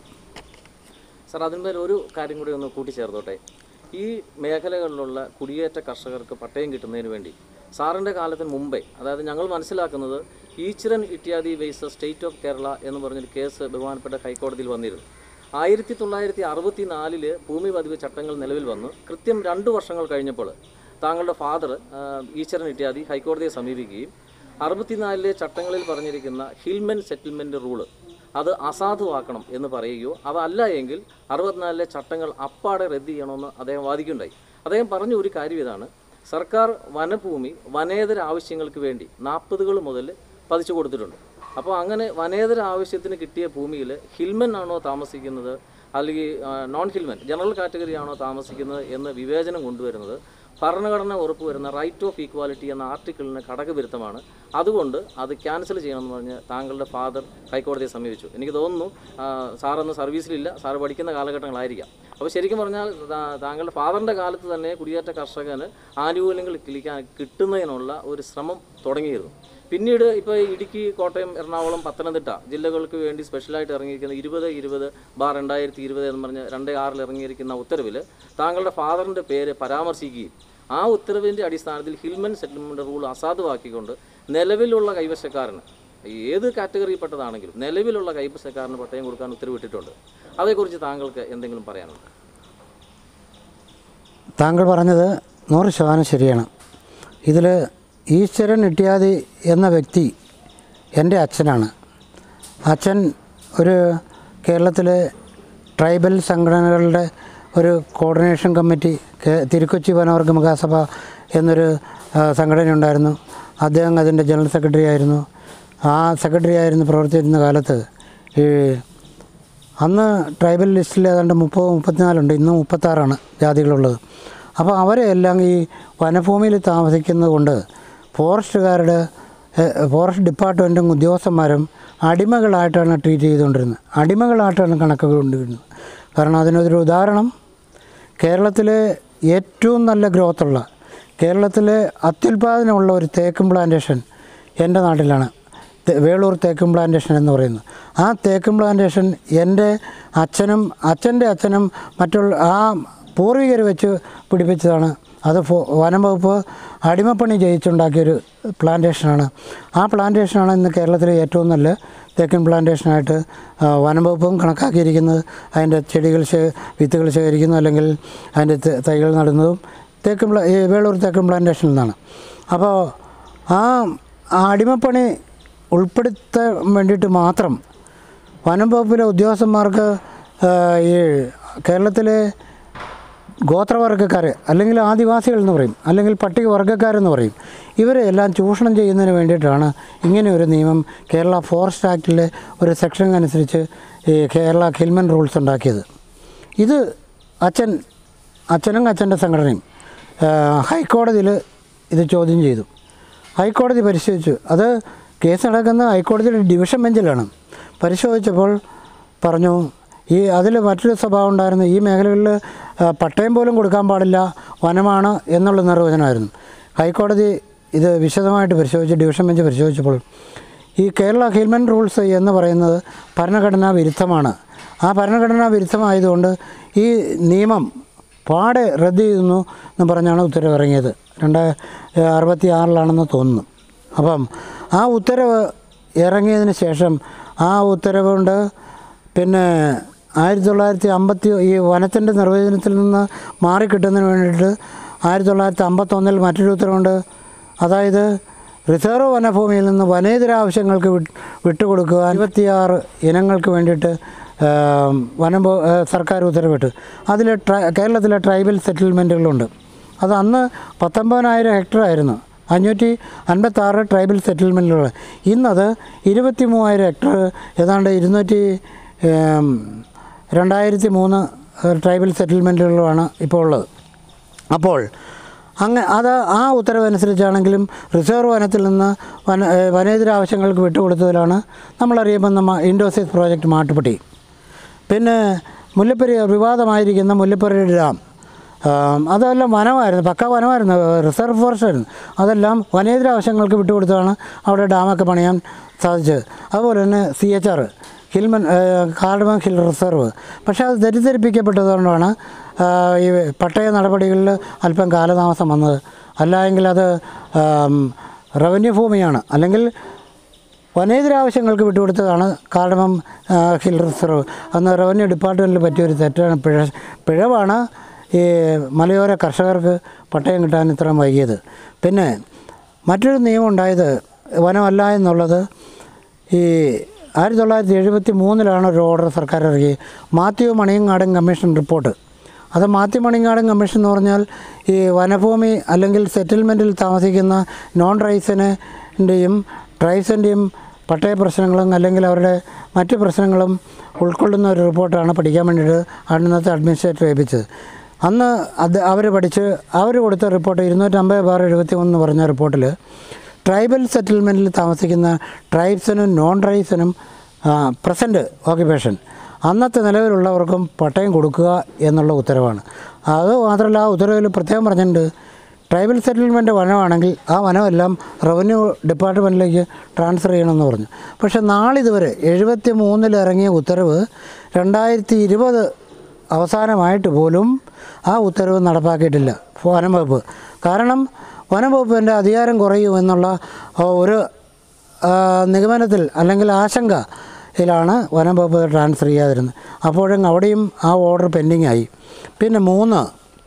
സാർ അതിന്മേൽ ഒരു കാര്യം കൂടി ഒന്ന് കൂട്ടിച്ചേർത്തോട്ടെ ഈ മേഖലകളിലുള്ള കുടിയേറ്റ കർഷകർക്ക് പട്ടയം കിട്ടുന്നതിന് വേണ്ടി സാറിൻ്റെ കാലത്തിന് മുമ്പേ അതായത് ഞങ്ങൾ മനസ്സിലാക്കുന്നത് ഈശ്വരൻ ഇത്യാദി വേസ് സ്റ്റേറ്റ് ഓഫ് കേരള എന്ന് പറഞ്ഞൊരു കേസ് ബഹുമാനപ്പെട്ട ഹൈക്കോടതിയിൽ വന്നിരുന്നു ആയിരത്തി തൊള്ളായിരത്തി അറുപത്തി നാലില് ഭൂമി പതിവ് ചട്ടങ്ങൾ നിലവിൽ വന്നു കൃത്യം രണ്ട് വർഷങ്ങൾ കഴിഞ്ഞപ്പോൾ താങ്കളുടെ ഫാദർ ഈശ്വരൻ ഇത്യാദി ഹൈക്കോടതിയെ സമീപിക്കുകയും അറുപത്തിനാലിലെ ചട്ടങ്ങളിൽ പറഞ്ഞിരിക്കുന്ന ഹിൽമെൻ സെറ്റിൽമെൻറ്റ് റൂള് അത് അസാധുവാക്കണം എന്ന് പറയുകയോ അതല്ല എങ്കിൽ അറുപത്തിനാലിലെ ചട്ടങ്ങൾ അപ്പാടെ റദ്ദ് ചെയ്യണമെന്ന് അദ്ദേഹം വാദിക്കുകയുണ്ടായി അദ്ദേഹം പറഞ്ഞ ഒരു കാര്യം ഇതാണ് സർക്കാർ വനഭൂമി വനേതര ആവശ്യങ്ങൾക്ക് വേണ്ടി നാൽപ്പതുകൾ മുതൽ പതിച്ചു കൊടുത്തിട്ടുണ്ട് അപ്പോൾ അങ്ങനെ വനേതര ആവശ്യത്തിന് കിട്ടിയ ഭൂമിയിൽ ഹിൽമൻ ആണോ താമസിക്കുന്നത് അല്ലെങ്കിൽ ആ, നോൺ ഹിൽമൻ ജനറൽ കാറ്റഗറി ആണോ താമസിക്കുന്നത് എന്ന് വിവേചനം കൊണ്ടുവരുന്നത് ഭരണഘടന ഉറപ്പുവരുന്ന റൈറ്റ് ഓഫ് ഈക്വാലിറ്റി എന്ന ആർട്ടിക്കിളിന് ഘടകവിരുദ്ധമാണ് അതുകൊണ്ട് അത് ക്യാൻസൽ ചെയ്യണമെന്ന് പറഞ്ഞ് താങ്കളുടെ ഫാദർ ഹൈക്കോടതിയെ സമീപിച്ചു എനിക്ക് തോന്നുന്നു ആ, സാറന്ന് സർവീസിലില്ല സാറ് പഠിക്കുന്ന കാലഘട്ടങ്ങളായിരിക്കാം അപ്പോൾ ശരിക്കും പറഞ്ഞാൽ താ- താങ്കളുടെ ഫാദറിൻ്റെ കാലത്ത് തന്നെ കുടിയേറ്റ കർഷകന് ആനുകൂല്യങ്ങൾ കിളിക്കാൻ കിട്ടുന്നതിനുള്ള ഒരു ശ്രമം തുടങ്ങിയിരുന്നു പിന്നീട് ഇപ്പോൾ ഇടുക്കി കോട്ടയം എറണാകുളം പത്തനംതിട്ട ജില്ലകൾക്ക് വേണ്ടി സ്പെഷ്യലായിട്ട് ഇറങ്ങിയിരിക്കുന്ന ഇരുപത് ഇരുപത് ബാർ രണ്ടായിരത്തി ഇരുപത് എന്ന് പറഞ്ഞ് രണ്ട് ആറിൽ ഇറങ്ങിയിരിക്കുന്ന ഉത്തരവിൽ താങ്കളുടെ ഫാദറിൻ്റെ പേര് പരാമർശിക്കുകയും ആ ഉത്തരവിൻ്റെ അടിസ്ഥാനത്തിൽ ഹിൽമൻ സെറ്റിൽമെൻറ്റ് റൂൾ അസാധുവാക്കിക്കൊണ്ട് നിലവിലുള്ള കൈവശക്കാരന് ഏത് കാറ്റഗറിയിൽപ്പെട്ടതാണെങ്കിലും നിലവിലുള്ള കൈവശക്കാരന് പട്ടയം കൊടുക്കാൻ ഉത്തരവിട്ടിട്ടുണ്ട് അതേക്കുറിച്ച് താങ്കൾക്ക് എന്തെങ്കിലും പറയാനുണ്ടോ താങ്കൾ പറഞ്ഞത് നൂറ് ശതമാനം ശരിയാണ് ഇതിൽ ഈശ്വരൻ ഇട്ടിയാതി എന്ന വ്യക്തി എൻ്റെ അച്ഛനാണ് അച്ഛൻ ഒരു കേരളത്തിലെ ട്രൈബൽ സംഘടനകളുടെ ഒരു കോർഡിനേഷൻ കമ്മിറ്റി കേ- തിരുക്കൊച്ചി വനവർഗ മഹാസഭ എന്നൊരു ആ, സംഘടന ഉണ്ടായിരുന്നു അദ്ദേഹം അതിൻ്റെ ജനറൽ സെക്രട്ടറി ആയിരുന്നു ആ സെക്രട്ടറി ആയിരുന്നു പ്രവർത്തിച്ചിരുന്ന കാലത്ത് ഈ അന്ന് ട്രൈബൽ ലിസ്റ്റിൽ ഏതാണ്ട് മുപ്പത് മുപ്പത്തിനാലുണ്ട് ഇന്ന് മുപ്പത്താറാണ് ജാതികളുള്ളത് അപ്പോൾ അവരെ എല്ലാം ഈ വനഭൂമിയിൽ താമസിക്കുന്നത് കൊണ്ട് ഫോറസ്റ്റുകാരുടെ എ- ഫോറസ്റ്റ് ഡിപ്പാർട്ട്മെൻറ്റും ഉദ്യോഗസ്ഥന്മാരും അടിമകളായിട്ടാണ് ട്രീറ്റ് ചെയ്തുകൊണ്ടിരുന്നത് അടിമകളായിട്ടാണ് കണക്ക് കൊണ്ടിരുന്നത് കാരണം അതിനൊരു ഉദാഹരണം കേരളത്തിലെ ഏറ്റവും നല്ല ഗ്രോത്തുള്ള കേരളത്തിലെ അത്യുൽപാദനമുള്ള ഒരു തേക്കും പ്ലാന്റേഷൻ എൻ്റെ നാട്ടിലാണ് തെ- വേളൂർ തേക്കും പ്ലാന്റേഷൻ എന്ന് പറയുന്നത് ആ തേക്കും പ്ലാന്റേഷൻ എൻ്റെ അച്ഛനും അച്ഛൻ്റെ അച്ഛനും മറ്റുള്ള ആ പൂർവികർ വെച്ച് പിടിപ്പിച്ചതാണ് അത് ഫോ വനം വകുപ്പ് അടിമപ്പണി ജയിച്ചുണ്ടാക്കിയൊരു പ്ലാന്റേഷനാണ് ആ പ്ലാന്റേഷനാണ് ഇന്ന് കേരളത്തിലെ ഏറ്റവും നല്ല തേക്കൻ പ്ലാന്റേഷനായിട്ട് ആ, വനം വകുപ്പും കണക്കാക്കിയിരിക്കുന്നത് അതിൻ്റെ ചെടികൾ ശേ- വിത്തുകൾ ശേഖരിക്കുന്നു അല്ലെങ്കിൽ അതിൻ്റെ ത- തൈകൾ നടുന്നതും തേക്കൻ പ്ലാ ഈ വേളൂർ തേക്കൻ പ്ലാന്റേഷനിൽ നിന്നാണ് അപ്പോൾ ആ ആ അടിമപ്പണി ഉൾപ്പെടുത്താൻ വേണ്ടിയിട്ട് മാത്രം വനം വകുപ്പിലെ ഉദ്യോഗസ്ഥന്മാർക്ക് ആ, ഈ കേരളത്തിലെ ഗോത്രവർഗ്ഗക്കാർ അല്ലെങ്കിൽ ആദിവാസികൾ എന്ന് പറയും അല്ലെങ്കിൽ പട്ടികവർഗ്ഗക്കാരെന്ന് പറയും ഇവരെ എല്ലാം ചൂഷണം ചെയ്യുന്നതിന് വേണ്ടിയിട്ടാണ് ഇങ്ങനെ ഒരു നിയമം കേരള ഫോറസ്റ്റ് ആക്ടിലെ ഒരു സെക്ഷൻ അനുസരിച്ച് ഈ കേരള ഹിൽമൻ റൂൾസ് ഉണ്ടാക്കിയത് ഇത് അച്ഛൻ അച്ഛനും അച്ഛൻ്റെ സംഘടനയും ആ, ഹൈക്കോടതിയിൽ ഇത് ചോദ്യം ചെയ്തു ഹൈക്കോടതി പരിശോധിച്ചു അത് കേസ് നടക്കുന്ന ഹൈക്കോടതിയുടെ ഡിവിഷൻ ബെഞ്ചിലാണ് പരിശോധിച്ചപ്പോൾ പറഞ്ഞു ഈ അതിൽ മറ്റൊരു സ്വഭാവം ഉണ്ടായിരുന്നു ഈ മേഖലകളിൽ ആ, പട്ടയം പോലും കൊടുക്കാൻ പാടില്ല വനമാണ് എന്നുള്ള നിർവചനമായിരുന്നു ഹൈക്കോടതി ഇത് വിശദമായിട്ട് പരിശോധിച്ച് ഡിവിഷൻ ബെഞ്ച് പരിശോധിച്ചപ്പോൾ ഈ കേരള ഹ്യൂമൻ റൂൾസ് എന്ന് പറയുന്നത് ഭരണഘടനാ വിരുദ്ധമാണ് ആ ഭരണഘടനാ വിരുദ്ധമായതുകൊണ്ട് ഈ നിയമം പാടെ റദ്ദ് ചെയ്യുന്നു എന്ന് പറഞ്ഞാണ് ഉത്തരവ് ഇറങ്ങിയത് രണ്ട് അറുപത്തി ആറിലാണെന്ന് തോന്നുന്നു അപ്പം ആ ഉത്തരവ് ഇറങ്ങിയതിന് ശേഷം ആ ഉത്തരവുണ്ട് പിന്നെ ആയിരത്തി തൊള്ളായിരത്തി അമ്പത്തി ഈ വനത്തിൻ്റെ നിർവചനത്തിൽ നിന്ന് മാറിക്കിട്ടുന്നതിന് വേണ്ടിയിട്ട് ആയിരത്തി തൊള്ളായിരത്തി അമ്പത്തൊന്നിൽ മറ്റൊരു ഉത്തരവുണ്ട് അതായത് റിസർവ് വനഭൂമിയിൽ നിന്ന് വനേതര ആവശ്യങ്ങൾക്ക് വിട്ട് വിട്ടുകൊടുക്കുക ഇരുപത്തിയാറ് ഇനങ്ങൾക്ക് വേണ്ടിയിട്ട് ഏം, വനം വ- ഏ, സർക്കാർ ഉത്തരവിട്ട് അതിൽ ട്രൈ കേരളത്തിലെ ട്രൈബൽ സെറ്റിൽമെൻറ്റുകളുണ്ട് അത് അന്ന് പത്തൊമ്പതിനായിരം ഹെക്ടർ ആയിരുന്നു അഞ്ഞൂറ്റി അൻപത്താറ് ട്രൈബൽ സെറ്റിൽമെൻറ്റുകൾ ഇന്നത് ഇരുപത്തി മൂവായിരം ഹെക്ടർ ഏതാണ്ട് ഇരുന്നൂറ്റി ഏം, രണ്ടായിരത്തി മൂന്ന് ട്രൈബൽ സെറ്റിൽമെൻറ്റുകളുമാണ് ഇപ്പോൾ ഉള്ളത് അപ്പോൾ അങ്ങ് അത് ആ ഉത്തരവനുസരിച്ചാണെങ്കിലും റിസർവ് വനത്തിൽ നിന്ന് വന ഏ, വനേതര ആവശ്യങ്ങൾക്ക് വിട്ടുകൊടുത്തതിലാണ് നമ്മളറിയപ്പെടുന്ന മ- ഇൻഡോസിസ് പ്രോജക്റ്റ് മാട്ടുപ്പെട്ടി പിന്നെ മുല്ലപ്പെരി വിവാദമായിരിക്കുന്ന മുല്ലപ്പെരി ഡാം ആം, അതെല്ലാം വനമായിരുന്നു പക്ക വനമായിരുന്നു റിസർവ് ഫോറസ്റ്റ് ആയിരുന്നു അതെല്ലാം വനേതര ആവശ്യങ്ങൾക്ക് വിട്ടുകൊടുത്താണ് അവിടെ ഡാമൊക്കെ പണിയാൻ സാധിച്ചത് അതുപോലെ തന്നെ സി എച്ച് ആർ ഹിൽമൻ കാർഡമം ഹിൽ റിസർവ് പക്ഷേ അത് തെറ്റിദ്ധരിപ്പിക്കപ്പെട്ടതുകൊണ്ടാണ് ആ, ഈ പട്ടയ നടപടികളിൽ അല്പം കാലതാമസം വന്നത് അല്ല എങ്കിൽ അത് ആം, റവന്യൂ ഭൂമിയാണ് അല്ലെങ്കിൽ വനേതര ആവശ്യങ്ങൾക്ക് വിട്ടുകൊടുത്തതാണ് കാർഡമം ആ, ഹിൽ റിസർവ് അന്ന് റവന്യൂ ഡിപ്പാർട്ട്മെൻറ്റിൽ പറ്റിയൊരു തെറ്റാണ് പിഴ പിഴവാണ് ഈ മലയോര കർഷകർക്ക് പട്ടയം കിട്ടാൻ ഇത്രയും വൈകിയത് പിന്നെ മറ്റൊരു നിയമം ഉണ്ടായത് വനമല്ല എന്നുള്ളത് ഈ ആയിരത്തി തൊള്ളായിരത്തി എഴുപത്തി മൂന്നിലാണ് ഒരു ഓർഡർ സർക്കാർ ഇറക്കി മാത്യു മണിയങ്ങാടൻ കമ്മീഷൻ റിപ്പോർട്ട് അത് മാത്യു മണിങ്ങാടൻ കമ്മീഷൻ എന്ന് പറഞ്ഞാൽ ഈ വനഭൂമി അല്ലെങ്കിൽ സെറ്റിൽമെൻറ്റിൽ താമസിക്കുന്ന നോൺ ട്രൈബിൻ്റെയും ട്രൈബ്സിൻ്റെയും പട്ടയ പ്രശ്നങ്ങളും അല്ലെങ്കിൽ അവരുടെ മറ്റ് പ്രശ്നങ്ങളും ഉൾക്കൊള്ളുന്ന ഒരു റിപ്പോർട്ടാണ് പഠിക്കാൻ വേണ്ടിയിട്ട് അന്നത്തെ അഡ്മിനിസ്ട്രേറ്റർ ഏൽപ്പിച്ചത് അന്ന് അത് അവർ പഠിച്ച് അവർ കൊടുത്ത റിപ്പോർട്ട് ഇരുന്നൂറ്റമ്പത് ബാർ എഴുപത്തി ഒന്ന് പറഞ്ഞ റിപ്പോർട്ടിൽ ട്രൈബൽ സെറ്റിൽമെൻറ്റിൽ താമസിക്കുന്ന ട്രൈബ്സിനും നോൺ ട്രൈബ്സിനും പ്രസൻറ്റ് ഓക്യുപ്പേഷൻ അന്നത്തെ നിലവിലുള്ളവർക്കും പട്ടയം കൊടുക്കുക എന്നുള്ള ഉത്തരവാണ് അത് മാത്രമല്ല ആ ഉത്തരവിൽ പ്രത്യേകം പറഞ്ഞിട്ടുണ്ട് ട്രൈബൽ സെറ്റിൽമെൻറ്റ് വനമാണെങ്കിൽ ആ വനമെല്ലാം റവന്യൂ ഡിപ്പാർട്ട്മെൻറ്റിലേക്ക് ട്രാൻസ്ഫർ ചെയ്യണമെന്ന് പറഞ്ഞു പക്ഷേ നാളിതുവരെ എഴുപത്തി മൂന്നിൽ ഇറങ്ങിയ ഉത്തരവ് രണ്ടായിരത്തി ഇരുപത് അവസാനമായിട്ട് പോലും ആ ഉത്തരവ് നടപ്പാക്കിയിട്ടില്ല വനം വകുപ്പ് കാരണം വനം വകുപ്പിൻ്റെ അധികാരം കുറയുമെന്നുള്ള ആ, ഒരു ആ, നിഗമനത്തിൽ അല്ലെങ്കിൽ ആശങ്കയിലാണ് വനം വകുപ്പ് ട്രാൻസ്ഫർ ചെയ്യാതിരുന്നത് അപ്പോഴും അവിടെയും ആ ഓർഡർ പെൻഡിങ് ആയി പിന്നെ മൂന്ന്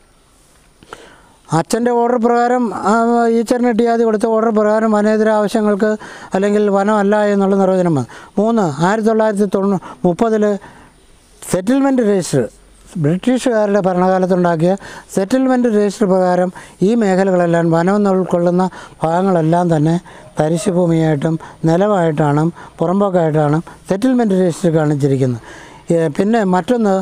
അച്ഛൻ്റെ ഓർഡർ പ്രകാരം ആ, ഈച്ചറിന് ഇട്ടിയാതി കൊടുത്ത ഓർഡർ പ്രകാരം വനേതര ആവശ്യങ്ങൾക്ക് അല്ലെങ്കിൽ വനമല്ല എന്നുള്ള നിർവചനം വന്നു മൂന്ന് ആയിരത്തി തൊള്ളായിരത്തി തൊണ്ണൂ മുപ്പതിൽ സെറ്റിൽമെൻറ്റ് രജിസ്റ്റർ ബ്രിട്ടീഷുകാരുടെ ഭരണകാലത്തുണ്ടാക്കിയ സെറ്റിൽമെൻറ്റ് രജിസ്റ്റർ പ്രകാരം ഈ മേഖലകളെല്ലാം വനം ഉൾക്കൊള്ളുന്ന ഭാഗങ്ങളെല്ലാം തന്നെ തരിശ് ഭൂമിയായിട്ടും നിലമായിട്ടാണ് പുറമ്പോക്കായിട്ടാണ് സെറ്റിൽമെൻറ്റ് രജിസ്റ്റർ കാണിച്ചിരിക്കുന്നത് ഏ, പിന്നെ മറ്റൊന്ന്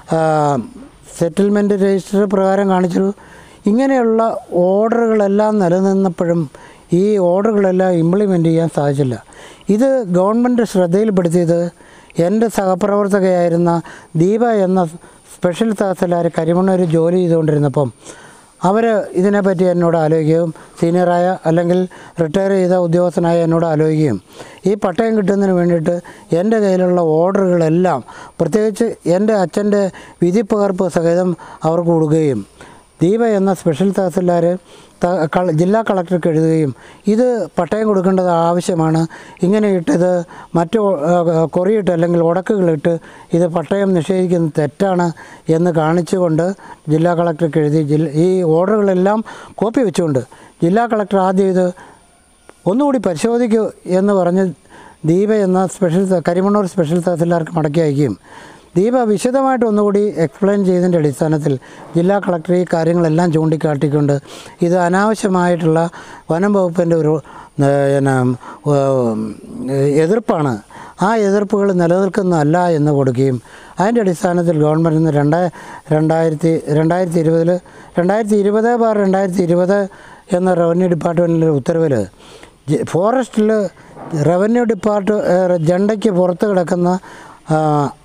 സെറ്റിൽമെൻറ്റ് രജിസ്റ്റർ പ്രകാരം കാണിച്ചൊരു ഇങ്ങനെയുള്ള ഓർഡറുകളെല്ലാം നിലനിന്നപ്പോഴും ഈ ഓർഡറുകളെല്ലാം ഇംപ്ലിമെൻ്റ് ചെയ്യാൻ സാധിച്ചില്ല ഇത് ഗവൺമെൻറ് ശ്രദ്ധയിൽപ്പെടുത്തിയത് എൻ്റെ സഹപ്രവർത്തകയായിരുന്ന ദീപ എന്ന സ്പെഷ്യൽ തഹസിൽദാർ കരിമണ്ണൂർ ജോലി ചെയ്തുകൊണ്ടിരുന്നപ്പം അവർ ഇതിനെപ്പറ്റി എന്നോട് ആലോചിക്കുകയും സീനിയറായ അല്ലെങ്കിൽ റിട്ടയർ ചെയ്ത ഉദ്യോഗസ്ഥനായ എന്നോട് ആലോചിക്കുകയും ഈ പട്ടയം കിട്ടുന്നതിന് വേണ്ടിയിട്ട് എൻ്റെ കയ്യിലുള്ള ഓർഡറുകളെല്ലാം പ്രത്യേകിച്ച് എൻ്റെ അച്ഛൻ്റെ വിധിപ്പകർപ്പ് സഹിതം അവർക്ക് കൊടുക്കുകയും ദീപ എന്ന സ്പെഷ്യൽ തഹസിൽദാർ ത- കള- ജില്ലാ കളക്ടർക്ക് എഴുതുകയും ഇത് പട്ടയം കൊടുക്കേണ്ടത് ആവശ്യമാണ് ഇങ്ങനെ ഇട്ടത് മറ്റു ആ, കൊറിയിട്ട് അല്ലെങ്കിൽ ഉടക്കുകളിട്ട് ഇത് പട്ടയം നിഷേധിക്കുന്നത് തെറ്റാണ് എന്ന് കാണിച്ചുകൊണ്ട് ജില്ലാ കളക്ടർക്ക് എഴുതി ജില്ല ഈ ഓർഡറുകളെല്ലാം കോപ്പി വെച്ചുകൊണ്ട് ജില്ലാ കളക്ടർ ആദ്യം ഇത് ഒന്നുകൂടി പരിശോധിക്കൂ എന്ന് പറഞ്ഞ് ദീപ എന്ന സ്പെഷ്യൽ ത- കരിമണ്ണൂർ സ്പെഷ്യൽ തഹസിൽദാർക്ക് മടക്കി അയക്കുകയും ദീപ വിശദമായിട്ട് ഒന്നുകൂടി എക്സ്പ്ലെയിൻ ചെയ്തതിൻ്റെ അടിസ്ഥാനത്തിൽ ജില്ലാ കളക്ടർ ഈ കാര്യങ്ങളെല്ലാം ചൂണ്ടിക്കാട്ടിക്കൊണ്ട് ഇത് അനാവശ്യമായിട്ടുള്ള വനം വകുപ്പിൻ്റെ ഒരു ഏ, പിന്നെ ഉം, എതിർപ്പാണ് ആ എതിർപ്പുകൾ നിലനിൽക്കുന്നതല്ല എന്ന് കൊടുക്കുകയും അതിൻ്റെ അടിസ്ഥാനത്തിൽ ഗവൺമെൻറ് ഇന്ന് രണ്ടാ രണ്ടായിരത്തി രണ്ടായിരത്തി ഇരുപതിൽ രണ്ടായിരത്തി ഇരുപത് ബാർ രണ്ടായിരത്തി ഇരുപത് എന്ന റവന്യൂ ഡിപ്പാർട്ട്മെൻറ്റിൻ്റെ ഉത്തരവിൽ ജ- ഫോറസ്റ്റിൽ റവന്യൂ ഡിപ്പാർട്ട് ഏഹ് ജണ്ടയ്ക്ക് പുറത്ത് കിടക്കുന്ന ആ,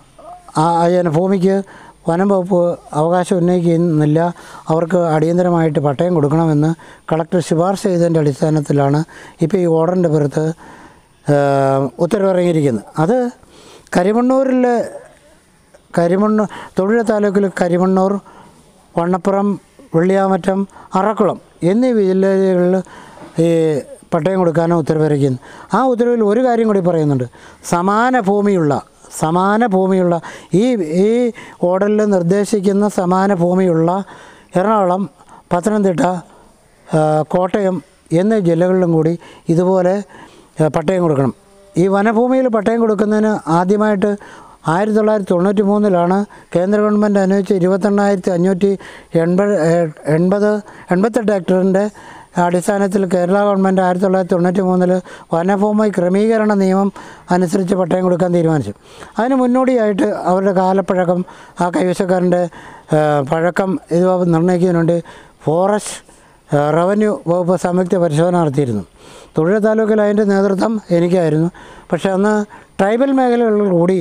ആ അതിന് ഭൂമിക്ക് വനം വകുപ്പ് അവകാശം ഉന്നയിക്കുന്നില്ല അവർക്ക് അടിയന്തരമായിട്ട് പട്ടയം കൊടുക്കണമെന്ന് കളക്ടർ ശുപാർശ ചെയ്തതിൻ്റെ അടിസ്ഥാനത്തിലാണ് ഇപ്പോൾ ഈ ഓർഡറിൻ്റെ പുറത്ത് ഏഹ് ഉത്തരവിറങ്ങിയിരിക്കുന്നത് അത് കരിമണ്ണൂരിലെ കരിമണ്ണൂർ തൊഴില താലൂക്കിൽ കരിമണ്ണൂർ വണ്ണപ്പുറം വെള്ളിയാമറ്റം അറക്കുളം എന്നീ ജില്ലകളിൽ ഈ പട്ടയം കൊടുക്കാനോ ഉത്തരവിറക്കിയിരുന്നു ആ ഉത്തരവിൽ ഒരു കാര്യം കൂടി പറയുന്നുണ്ട് സമാന ഭൂമിയുള്ള സമാന ഭൂമിയുള്ള ഈ ഈ ഓർഡറിൽ നിർദ്ദേശിക്കുന്ന സമാന ഭൂമിയുള്ള എറണാകുളം പത്തനംതിട്ട ആ, കോട്ടയം എന്നീ ജില്ലകളിലും കൂടി ഇതുപോലെ ആ, പട്ടയം കൊടുക്കണം ഈ വനഭൂമിയിൽ പട്ടയം കൊടുക്കുന്നതിന് ആദ്യമായിട്ട് ആയിരത്തി തൊള്ളായിരത്തി തൊണ്ണൂറ്റി മൂന്നിലാണ് കേന്ദ്ര ഗവൺമെൻറ് അനുവദിച്ച ഇരുപത്തെണ്ണായിരത്തി അഞ്ഞൂറ്റി എൺപത് എൺപത് എൺപത്തെട്ട് ഹെക്ടറിൻ്റെ അടിസ്ഥാനത്തിൽ കേരള ഗവൺമെൻറ് ആയിരത്തി തൊള്ളായിരത്തി തൊണ്ണൂറ്റി മൂന്നിൽ വനഭൂമി ക്രമീകരണ നിയമം അനുസരിച്ച് പട്ടയം കൊടുക്കാൻ തീരുമാനിച്ചു അതിന് മുന്നോടിയായിട്ട് അവരുടെ കാലപ്പഴക്കം ആ കൈവശക്കാരൻ്റെ ആ, പഴക്കം ഇത് നിർണ്ണയിക്കുന്നതിന് വേണ്ടി ഫോറസ്റ്റ് ആ, റവന്യൂ വകുപ്പ് സംയുക്ത പരിശോധന നടത്തിയിരുന്നു തൊഴിൽ താലൂക്കിൽ അതിൻ്റെ നേതൃത്വം എനിക്കായിരുന്നു പക്ഷേ അന്ന് ട്രൈബൽ മേഖലകളിൽ കൂടി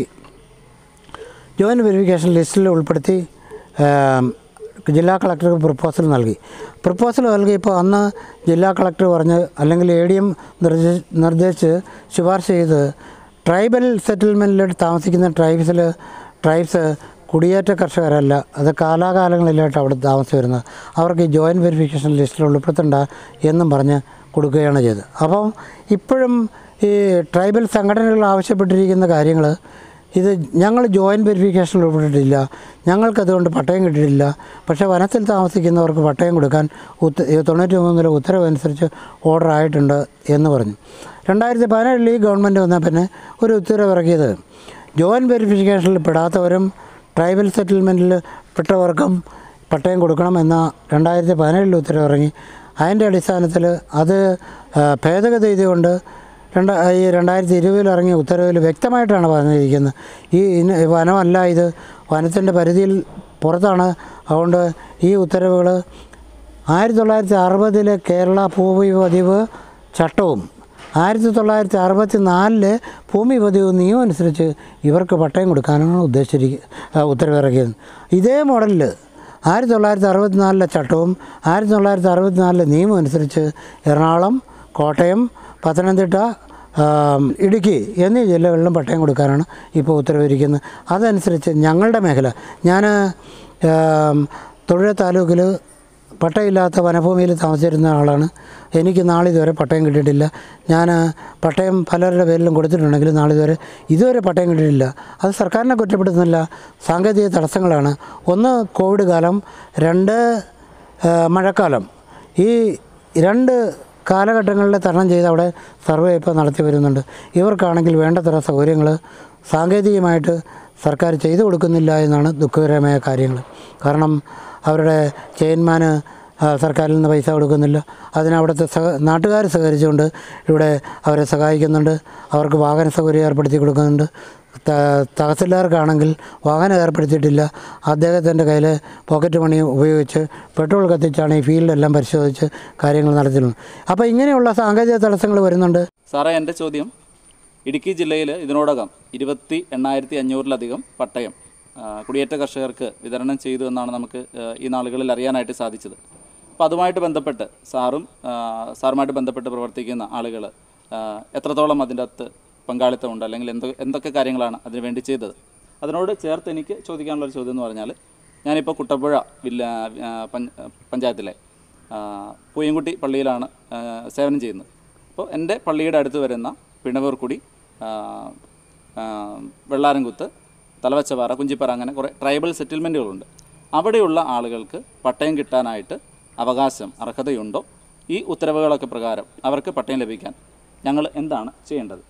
ജോയിൻറ്റ് വെരിഫിക്കേഷൻ ലിസ്റ്റിൽ ഉൾപ്പെടുത്തി ആം, ജില്ലാ കളക്ടർക്ക് പ്രപ്പോസൽ നൽകി പ്രപ്പോസൽ നൽകിയപ്പോൾ അന്ന് ജില്ലാ കളക്ടർ പറഞ്ഞ് അല്ലെങ്കിൽ എ ഡി എം നിർദ്ദേശ നിർദ്ദേശിച്ച് ശുപാർശ ചെയ്ത് ട്രൈബൽ സെറ്റിൽമെൻറ്റിൽ താമസിക്കുന്ന ട്രൈബ്സിൽ ട്രൈബ്സ് കുടിയേറ്റ കർഷകരല്ല അത് കാലാകാലങ്ങളിലായിട്ട് അവിടെ താമസിച്ച് വരുന്നത് അവർക്ക് ഈ ജോയിൻറ്റ് വെരിഫിക്കേഷൻ ലിസ്റ്റിൽ ഉൾപ്പെടുത്തണ്ട എന്നും പറഞ്ഞ് കൊടുക്കുകയാണ് ചെയ്തത് അപ്പം ഇപ്പോഴും ഈ ട്രൈബൽ സംഘടനകൾ ആവശ്യപ്പെട്ടിരിക്കുന്ന കാര്യങ്ങൾ ഇത് ഞങ്ങൾ ജോയിൻറ്റ് വെരിഫിക്കേഷനിൽ ഉൾപ്പെട്ടിട്ടില്ല ഞങ്ങൾക്കതുകൊണ്ട് പട്ടയം കിട്ടിയിട്ടില്ല പക്ഷേ വനത്തിൽ താമസിക്കുന്നവർക്ക് പട്ടയം കൊടുക്കാൻ ഉത്ത തൊണ്ണൂറ്റി മൂന്നിലെ ഉത്തരവ് അനുസരിച്ച് ഓർഡർ ആയിട്ടുണ്ട് എന്ന് പറഞ്ഞു രണ്ടായിരത്തി പതിനേഴിൽ ഈ ഗവൺമെൻറ് വന്നാൽ പിന്നെ ഒരു ഉത്തരവ് ഇറക്കിയത് ജോയിൻറ്റ് വെരിഫിക്കേഷനിൽ പെടാത്തവരും ട്രൈബൽ സെറ്റിൽമെൻറ്റിൽ പെട്ടവർക്കും പട്ടയം കൊടുക്കണം എന്ന രണ്ടായിരത്തി പതിനേഴിൽ ഉത്തരവിറങ്ങി അതിൻ്റെ അടിസ്ഥാനത്തിൽ അത് ആ, ഭേദഗതി ചെയ്തുകൊണ്ട് രണ്ട ഈ രണ്ടായിരത്തി ഇരുപതിൽ ഇറങ്ങിയ ഉത്തരവിൽ വ്യക്തമായിട്ടാണ് പറഞ്ഞിരിക്കുന്നത് ഈ ഇന്ന വനമല്ല ഇത് വനത്തിൻ്റെ പരിധിയിൽ പുറത്താണ് അതുകൊണ്ട് ഈ ഉത്തരവുകൾ ആയിരത്തി തൊള്ളായിരത്തി അറുപതിലെ കേരള ഭൂമി പതിവ് ചട്ടവും ആയിരത്തി തൊള്ളായിരത്തി അറുപത്തി നാലിലെ ഭൂമി പതിവ് നിയമം അനുസരിച്ച് ഇവർക്ക് പട്ടയം കൊടുക്കാനാണ് ഉദ്ദേശിച്ചിരിക്കുക ഉത്തരവിറക്കിയത് ഇതേ മോഡലിൽ ആയിരത്തി തൊള്ളായിരത്തി അറുപത്തിനാലിലെ ചട്ടവും ആയിരത്തി തൊള്ളായിരത്തി അറുപത്തിനാലിലെ നിയമം അനുസരിച്ച് എറണാകുളം കോട്ടയം പത്തനംതിട്ട ആം, ഇടുക്കി എന്നീ ജില്ലകളിലും പട്ടയം കൊടുക്കാനാണ് ഇപ്പോൾ ഉത്തരവിരിക്കുന്നത് അതനുസരിച്ച് ഞങ്ങളുടെ മേഖല ഞാൻ തൊഴിൽ താലൂക്കിൽ പട്ടയമില്ലാത്ത വനഭൂമിയിൽ താമസിച്ചിരുന്ന ആളാണ് എനിക്ക് നാളിതുവരെ പട്ടയം കിട്ടിയിട്ടില്ല ഞാൻ പട്ടയം പലരുടെ പേരിലും കൊടുത്തിട്ടുണ്ടെങ്കിലും നാളിതുവരെ ഇതുവരെ പട്ടയം കിട്ടിയിട്ടില്ല അത് സർക്കാരിനെ കുറ്റപ്പെടുത്തുന്നില്ല സാങ്കേതിക തടസ്സങ്ങളാണ് ഒന്ന് കോവിഡ് കാലം രണ്ട് ആ, മഴക്കാലം ഈ രണ്ട് കാലഘട്ടങ്ങളിൽ തരണം ചെയ്ത് അവിടെ സർവേ ഇപ്പോൾ നടത്തി വരുന്നുണ്ട് ഇവർക്കാണെങ്കിൽ വേണ്ടത്ര സൗകര്യങ്ങൾ സാങ്കേതികമായിട്ട് സർക്കാർ ചെയ്തു കൊടുക്കുന്നില്ല എന്നാണ് ദുഃഖകരമായ കാര്യങ്ങൾ കാരണം അവരുടെ ചെയിൻമാന് ആ, സർക്കാരിൽ നിന്ന് പൈസ കൊടുക്കുന്നില്ല അതിന് അവിടുത്തെ സഹ നാട്ടുകാർ സഹകരിച്ചുകൊണ്ട് ഇവിടെ അവരെ സഹായിക്കുന്നുണ്ട് അവർക്ക് വാഹന സൗകര്യം ഏർപ്പെടുത്തി കൊടുക്കുന്നുണ്ട് ത- തഹസിൽദാർക്കാണെങ്കിൽ വാഹനം ഏർപ്പെടുത്തിയിട്ടില്ല അദ്ദേഹത്തിൻ്റെ കയ്യിൽ പോക്കറ്റ് മണി ഉപയോഗിച്ച് പെട്രോൾ കത്തിച്ചാണ് ഈ ഫീൽഡെല്ലാം പരിശോധിച്ച് കാര്യങ്ങൾ നടത്തുന്നത് അപ്പോൾ ഇങ്ങനെയുള്ള സാങ്കേതിക തടസ്സങ്ങൾ വരുന്നുണ്ട് സാറേ എൻ്റെ ചോദ്യം ഇടുക്കി ജില്ലയിൽ ഇതിനോടകം ഇരുപത്തി എണ്ണായിരത്തി അഞ്ഞൂറിലധികം പട്ടയം ആ, കുടിയേറ്റ കർഷകർക്ക് വിതരണം ചെയ്തു എന്നാണ് നമുക്ക് ആ, ഈ നാളുകളിൽ അറിയാനായിട്ട് സാധിച്ചത് അപ്പോൾ അതുമായിട്ട് ബന്ധപ്പെട്ട് സാറും ആ, സാറുമായിട്ട് ബന്ധപ്പെട്ട് പ്രവർത്തിക്കുന്ന ആളുകൾ എത്രത്തോളം അതിൻ്റെ അകത്ത് പങ്കാളിത്തമുണ്ട് അല്ലെങ്കിൽ എന്തൊ എന്തൊക്കെ കാര്യങ്ങളാണ് അതിനു വേണ്ടി ചെയ്തത് അതിനോട് ചേർത്ത് എനിക്ക് ചോദിക്കാനുള്ളൊരു ചോദ്യം എന്ന് പറഞ്ഞാൽ ഞാനിപ്പോൾ കുട്ടപ്പുഴ വില്ല ആ, പഞ്ച- പഞ്ചായത്തിലെ ആ, പൂയംകുട്ടി പള്ളിയിലാണ് ആ, സേവനം ചെയ്യുന്നത് അപ്പോൾ എൻ്റെ പള്ളിയുടെ അടുത്ത് വരുന്ന പിണവൂർക്കുടി ആ, ആ, വെള്ളാരംകുത്ത് തലവച്ചപ്പാറ കുഞ്ചിപ്പാറ അങ്ങനെ കുറേ ട്രൈബൽ സെറ്റിൽമെൻറ്റുകളുണ്ട് അവിടെയുള്ള ആളുകൾക്ക് പട്ടയം കിട്ടാനായിട്ട് അവകാശം അർഹതയുണ്ടോ ഈ ഉത്തരവുകളൊക്കെ പ്രകാരം അവർക്ക് പട്ടയം ലഭിക്കാൻ ഞങ്ങൾ എന്താണ് ചെയ്യേണ്ടത്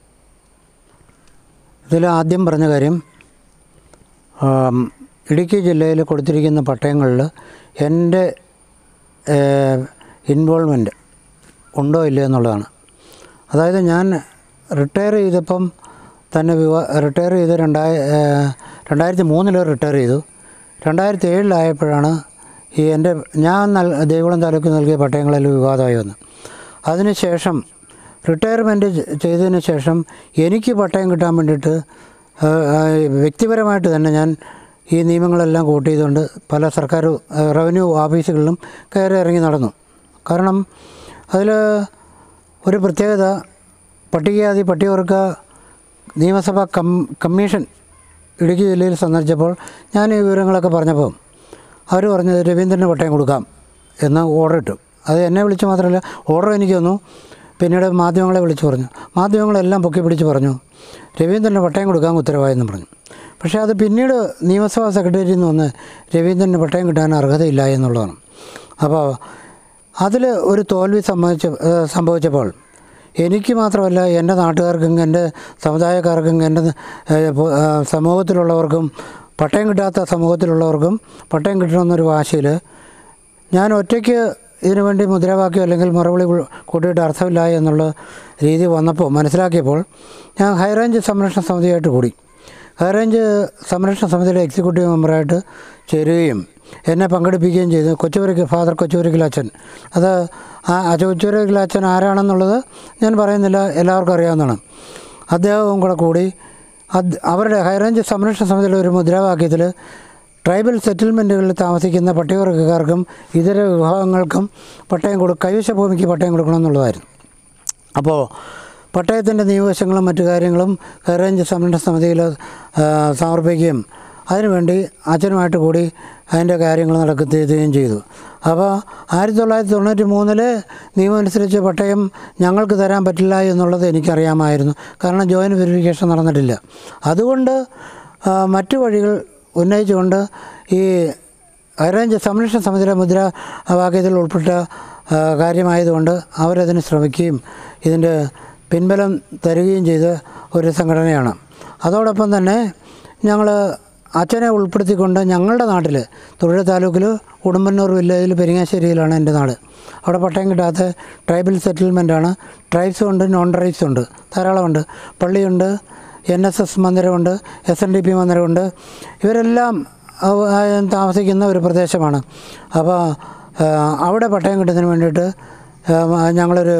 ഇതിൽ ആദ്യം പറഞ്ഞ കാര്യം ആം, ഇടുക്കി ജില്ലയിൽ കൊടുത്തിരിക്കുന്ന പട്ടയങ്ങളിൽ എൻ്റെ ഇൻവോൾവ്മെൻറ്റ് ഉണ്ടോ ഇല്ലയോ എന്നുള്ളതാണ് അതായത് ഞാൻ റിട്ടയർ ചെയ്തപ്പം തന്നെ വിവാ റിട്ടയർ ചെയ്ത് രണ്ടായി രണ്ടായിരത്തി മൂന്നിൽ റിട്ടയർ ചെയ്തു രണ്ടായിരത്തി ഏഴിലായപ്പോഴാണ് ഈ എൻ്റെ ഞാൻ നൽ ദേവികുളം താലൂക്ക് നൽകിയ പട്ടയങ്ങളെല്ലാം വിവാദമായി വന്നു അതിനുശേഷം റിട്ടയർമെൻറ്റ് ചെയ്തതിന് ശേഷം എനിക്ക് പട്ടയം കിട്ടാൻ വേണ്ടിയിട്ട് ആ, ആ, വ്യക്തിപരമായിട്ട് തന്നെ ഞാൻ ഈ നിയമങ്ങളെല്ലാം കൂട്ട് ചെയ്തുകൊണ്ട് പല സർക്കാർ ആ, റവന്യൂ ഓഫീസുകളിലും കയറി ഇറങ്ങി നടന്നു കാരണം അതിൽ ഒരു പ്രത്യേകത പട്ടികജാതി പട്ടികവർഗ നിയമസഭാ കം കമ്മീഷൻ ഇടുക്കി ജില്ലയിൽ സന്ദർശിച്ചപ്പോൾ ഞാൻ ഈ വിവരങ്ങളൊക്കെ പറഞ്ഞപ്പോൾ അവർ പറഞ്ഞത് രവീന്ദ്രന് പട്ടയം കൊടുക്കാം എന്ന് ഓർഡർ ഇട്ടു അത് എന്നെ വിളിച്ച് മാത്രമല്ല ഓർഡർ എനിക്ക് തന്നു പിന്നീട് മാധ്യമങ്ങളെ വിളിച്ചു പറഞ്ഞു മാധ്യമങ്ങളെല്ലാം പൊക്കി പിടിച്ച് പറഞ്ഞു രവീന്ദ്രന് പട്ടയം കൊടുക്കാൻ ഉത്തരവായെന്ന് പറഞ്ഞു പക്ഷേ അത് പിന്നീട് നിയമസഭാ സെക്രട്ടറിയിൽ നിന്ന് വന്ന് രവീന്ദ്രന് പട്ടയം കിട്ടാൻ അർഹതയില്ല എന്നുള്ളതാണ് അപ്പോൾ അതിൽ ഒരു തോൽവി സംഭവിച്ച ഏഹ് സംഭവിച്ചപ്പോൾ എനിക്ക് മാത്രമല്ല എൻ്റെ നാട്ടുകാർക്കും എൻ്റെ സമുദായക്കാർക്കും എൻ്റെ ഏഹ് പൊ- ഏഹ് സമൂഹത്തിലുള്ളവർക്കും പട്ടയം കിട്ടാത്ത സമൂഹത്തിലുള്ളവർക്കും പട്ടയം കിട്ടണമെന്നൊരു വാശിയിൽ ഞാൻ ഒറ്റയ്ക്ക് ഇതിനു വേണ്ടി മുദ്രാവാക്യം അല്ലെങ്കിൽ മറുപടി കൂ- കൂട്ടിയിട്ട് അർത്ഥമില്ല എന്നുള്ള രീതി വന്നപ്പോൾ മനസ്സിലാക്കിയപ്പോൾ ഞാൻ ഹൈറേഞ്ച് സംരക്ഷണ സമിതിയായിട്ട് കൂടി ഹൈറേഞ്ച് സംരക്ഷണ സമിതിയുടെ എക്സിക്യൂട്ടീവ് മെമ്പറായിട്ട് ചേരുകയും എന്നെ പങ്കെടുപ്പിക്കുകയും ചെയ്തു കൊച്ചുപുരയ്ക്ക് ഫാദർ കൊച്ചുപുരയ്ക്കൽ അച്ഛൻ അത് ആ ആ കൊച്ചുപുരയ്ക്കൽ അച്ഛൻ ആരാണെന്നുള്ളത് ഞാൻ പറയുന്നില്ല എല്ലാവർക്കും അറിയാവുന്നതാണ് അദ്ദേഹവും കൂടെ കൂടി അത് അവരുടെ ഹൈറേഞ്ച് സംരക്ഷണ സമിതിയുടെ ഒരു മുദ്രാവാക്യത്തിൽ ട്രൈബൽ സെറ്റിൽമെൻറ്റുകളിൽ താമസിക്കുന്ന പട്ടികവർഗ്ഗക്കാർക്കും ഇതര വിഭാഗങ്ങൾക്കും പട്ടയം കൊടു കൈവശ ഭൂമിക്ക് പട്ടയം കൊടുക്കണമെന്നുള്ളതായിരുന്നു അപ്പോൾ പട്ടയത്തിൻ്റെ നിയമവശങ്ങളും മറ്റു കാര്യങ്ങളും ഹൈറേഞ്ച് സംരക്ഷണ സമിതിയിൽ ആ, സമർപ്പിക്കുകയും അതിനുവേണ്ടി അച്ഛനുമായിട്ട് കൂടി അതിൻ്റെ കാര്യങ്ങൾ നടക്കുകയും ചെയ്തു അപ്പോൾ ആയിരത്തി തൊള്ളായിരത്തി തൊണ്ണൂറ്റി മൂന്നില് നിയമം അനുസരിച്ച് പട്ടയം ഞങ്ങൾക്ക് തരാൻ പറ്റില്ല എന്നുള്ളത് എനിക്കറിയാമായിരുന്നു കാരണം ജോയിൻറ്റ് വെരിഫിക്കേഷൻ നടന്നിട്ടില്ല അതുകൊണ്ട് ആ, മറ്റു വഴികൾ ഉന്നയിച്ചുകൊണ്ട് ഈ ഹൈറേഞ്ച് സംരക്ഷണ സമിതിയുടെ മുദ്ര വാക്യത്തിൽ ഉൾപ്പെട്ട ആ, കാര്യമായതുകൊണ്ട് അവരതിന് ശ്രമിക്കുകയും ഇതിൻ്റെ പിൻബലം തരികയും ചെയ്ത ഒരു സംഘടനയാണ് അതോടൊപ്പം തന്നെ ഞങ്ങൾ അച്ഛനെ ഉൾപ്പെടുത്തിക്കൊണ്ട് ഞങ്ങളുടെ നാട്ടിൽ തൊഴിൽ താലൂക്കിൽ ഉടുമ്പന്നൂർ വില്ലേജിൽ പെരിങ്ങാശ്ശേരിയിലാണ് എൻ്റെ നാട് അവിടെ പട്ടയം കിട്ടാത്ത ട്രൈബൽ സെറ്റിൽമെൻറ്റാണ് ട്രൈബ്സും ഉണ്ട് നോൺ ട്രൈബ്സും ഉണ്ട് ധാരാളമുണ്ട് പള്ളിയുണ്ട് എൻ എസ് എസ് മന്ദിരമുണ്ട് എസ് എൻ ഡി പി മന്ദിരമുണ്ട് ഇവരെല്ലാം അവ- ആ, താമസിക്കുന്ന ഒരു പ്രദേശമാണ് അപ്പോൾ ആ, അവിടെ പട്ടയം കിട്ടുന്നതിന് വേണ്ടിയിട്ട് ആ, ഞങ്ങളൊരു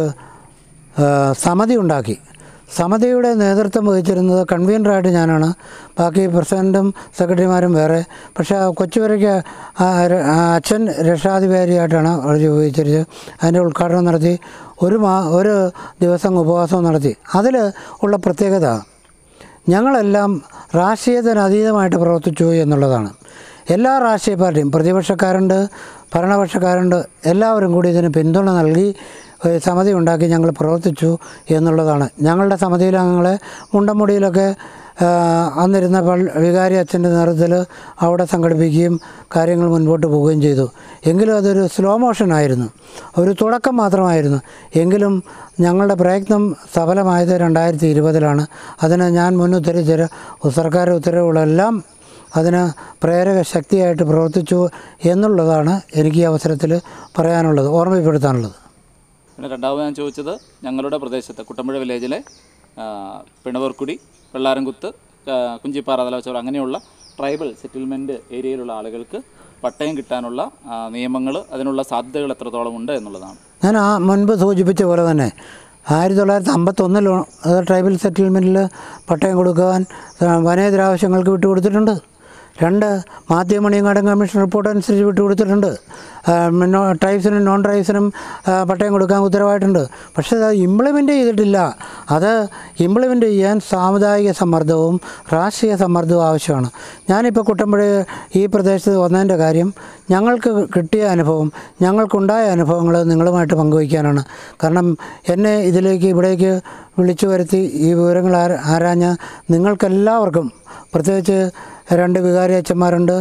ആ, സമിതി ഉണ്ടാക്കി സമിതിയുടെ നേതൃത്വം വഹിച്ചിരുന്നത് കൺവീനറായിട്ട് ഞാനാണ് ബാക്കി പ്രസിഡൻറ്റും സെക്രട്ടറിമാരും വേറെ പക്ഷേ ആ കൊച്ചുവരയ്ക്ക് ആ ര- ആ അച്ഛൻ രക്ഷാധികാരിയായിട്ടാണ് അവർ ഉപയോഗിച്ചിരുന്നത് അതിൻ്റെ ഉദ്ഘാടനം നടത്തി ഒരു മാ ഒരു ദിവസം ഉപവാസവും നടത്തി അതിൽ ഉള്ള പ്രത്യേകത ഞങ്ങളെല്ലാം രാഷ്ട്രീയത്തിന് അതീതമായിട്ട് പ്രവർത്തിച്ചു എന്നുള്ളതാണ് എല്ലാ രാഷ്ട്രീയ പാർട്ടിയും പ്രതിപക്ഷക്കാരുണ്ട് ഭരണപക്ഷക്കാരുണ്ട് എല്ലാവരും കൂടി ഇതിന് പിന്തുണ നൽകി ഒരു സമിതി ഉണ്ടാക്കി ഞങ്ങൾ പ്രവർത്തിച്ചു എന്നുള്ളതാണ് ഞങ്ങളുടെ സമിതിയിലെ അംഗങ്ങളെ മുണ്ടമുടിയിലൊക്കെ ആ, അന്നിരുന്ന പൾ വികാരി അച്ഛൻ്റെ നേതൃത്വത്തിൽ അവിടെ സംഘടിപ്പിക്കുകയും കാര്യങ്ങൾ മുൻപോട്ട് പോവുകയും ചെയ്തു എങ്കിലും അതൊരു സ്ലോ മോഷൻ ആയിരുന്നു ഒരു തുടക്കം മാത്രമായിരുന്നു എങ്കിലും ഞങ്ങളുടെ പ്രയത്നം സഫലമായത് രണ്ടായിരത്തി ഇരുപതിലാണ് അതിന് ഞാൻ മുന്നുദ്ധരിച്ച സർക്കാർ ഉത്തരവുകളെല്ലാം അതിന് പ്രേരക ശക്തിയായിട്ട് പ്രവർത്തിച്ചു എന്നുള്ളതാണ് എനിക്ക് ഈ അവസരത്തിൽ പറയാനുള്ളത് ഓർമ്മപ്പെടുത്താനുള്ളത് പിന്നെ രണ്ടാമത് ഞാൻ ചോദിച്ചത് ഞങ്ങളുടെ പ്രദേശത്ത് കുട്ടമ്പുഴ വില്ലേജിലെ ആ, പിണവർക്കുടി വെള്ളാരംകുത്ത് ആ, കുഞ്ചിപ്പാറ തലവച്ചോർ അങ്ങനെയുള്ള ട്രൈബൽ സെറ്റിൽമെൻറ്റ് ഏരിയയിലുള്ള ആളുകൾക്ക് പട്ടയം കിട്ടാനുള്ള നിയമങ്ങൾ അതിനുള്ള സാധ്യതകൾ എത്രത്തോളം ഉണ്ട് എന്നുള്ളതാണ് ഞാൻ ആ മുൻപ് സൂചിപ്പിച്ച പോലെ തന്നെ ആയിരത്തി തൊള്ളായിരത്തി അമ്പത്തൊന്നിൽ ട്രൈബൽ സെറ്റിൽമെൻറ്റിൽ പട്ടയം കൊടുക്കുവാൻ ആ, വനേതര ആവശ്യങ്ങൾക്ക് വിട്ടുകൊടുത്തിട്ടുണ്ട് രണ്ട് മാത്യു മണിയങ്ങാടൻ കമ്മീഷൻ റിപ്പോർട്ട് അനുസരിച്ച് വിട്ടുകൊടുത്തിട്ടുണ്ട് ആ, നോ- ട്രൈബ്സിനും നോൺ ട്രൈബ്സിനും ആ, പട്ടയം കൊടുക്കാൻ ഉത്തരവായിട്ടുണ്ട് പക്ഷേ അത് ഇംപ്ലിമെൻ്റ് ചെയ്തിട്ടില്ല അത് ഇംപ്ലിമെൻ്റ് ചെയ്യാൻ സാമുദായിക സമ്മർദ്ദവും രാഷ്ട്രീയ സമ്മർദ്ദവും ആവശ്യമാണ് ഞാനിപ്പോൾ കുട്ടമ്പുഴ ഈ പ്രദേശത്ത് വന്നതിൻ്റെ കാര്യം ഞങ്ങൾക്ക് കിട്ടിയ അനുഭവം ഞങ്ങൾക്കുണ്ടായ അനുഭവങ്ങൾ നിങ്ങളുമായിട്ട് പങ്കുവയ്ക്കാനാണ് കാരണം എന്നെ ഇതിലേക്ക് ഇവിടേക്ക് വിളിച്ചു വരുത്തി ഈ വിവരങ്ങൾ ആര ആരാഞ്ഞ നിങ്ങൾക്കെല്ലാവർക്കും പ്രത്യേകിച്ച് രണ്ട് വികാരി അച്ഛന്മാരുണ്ട്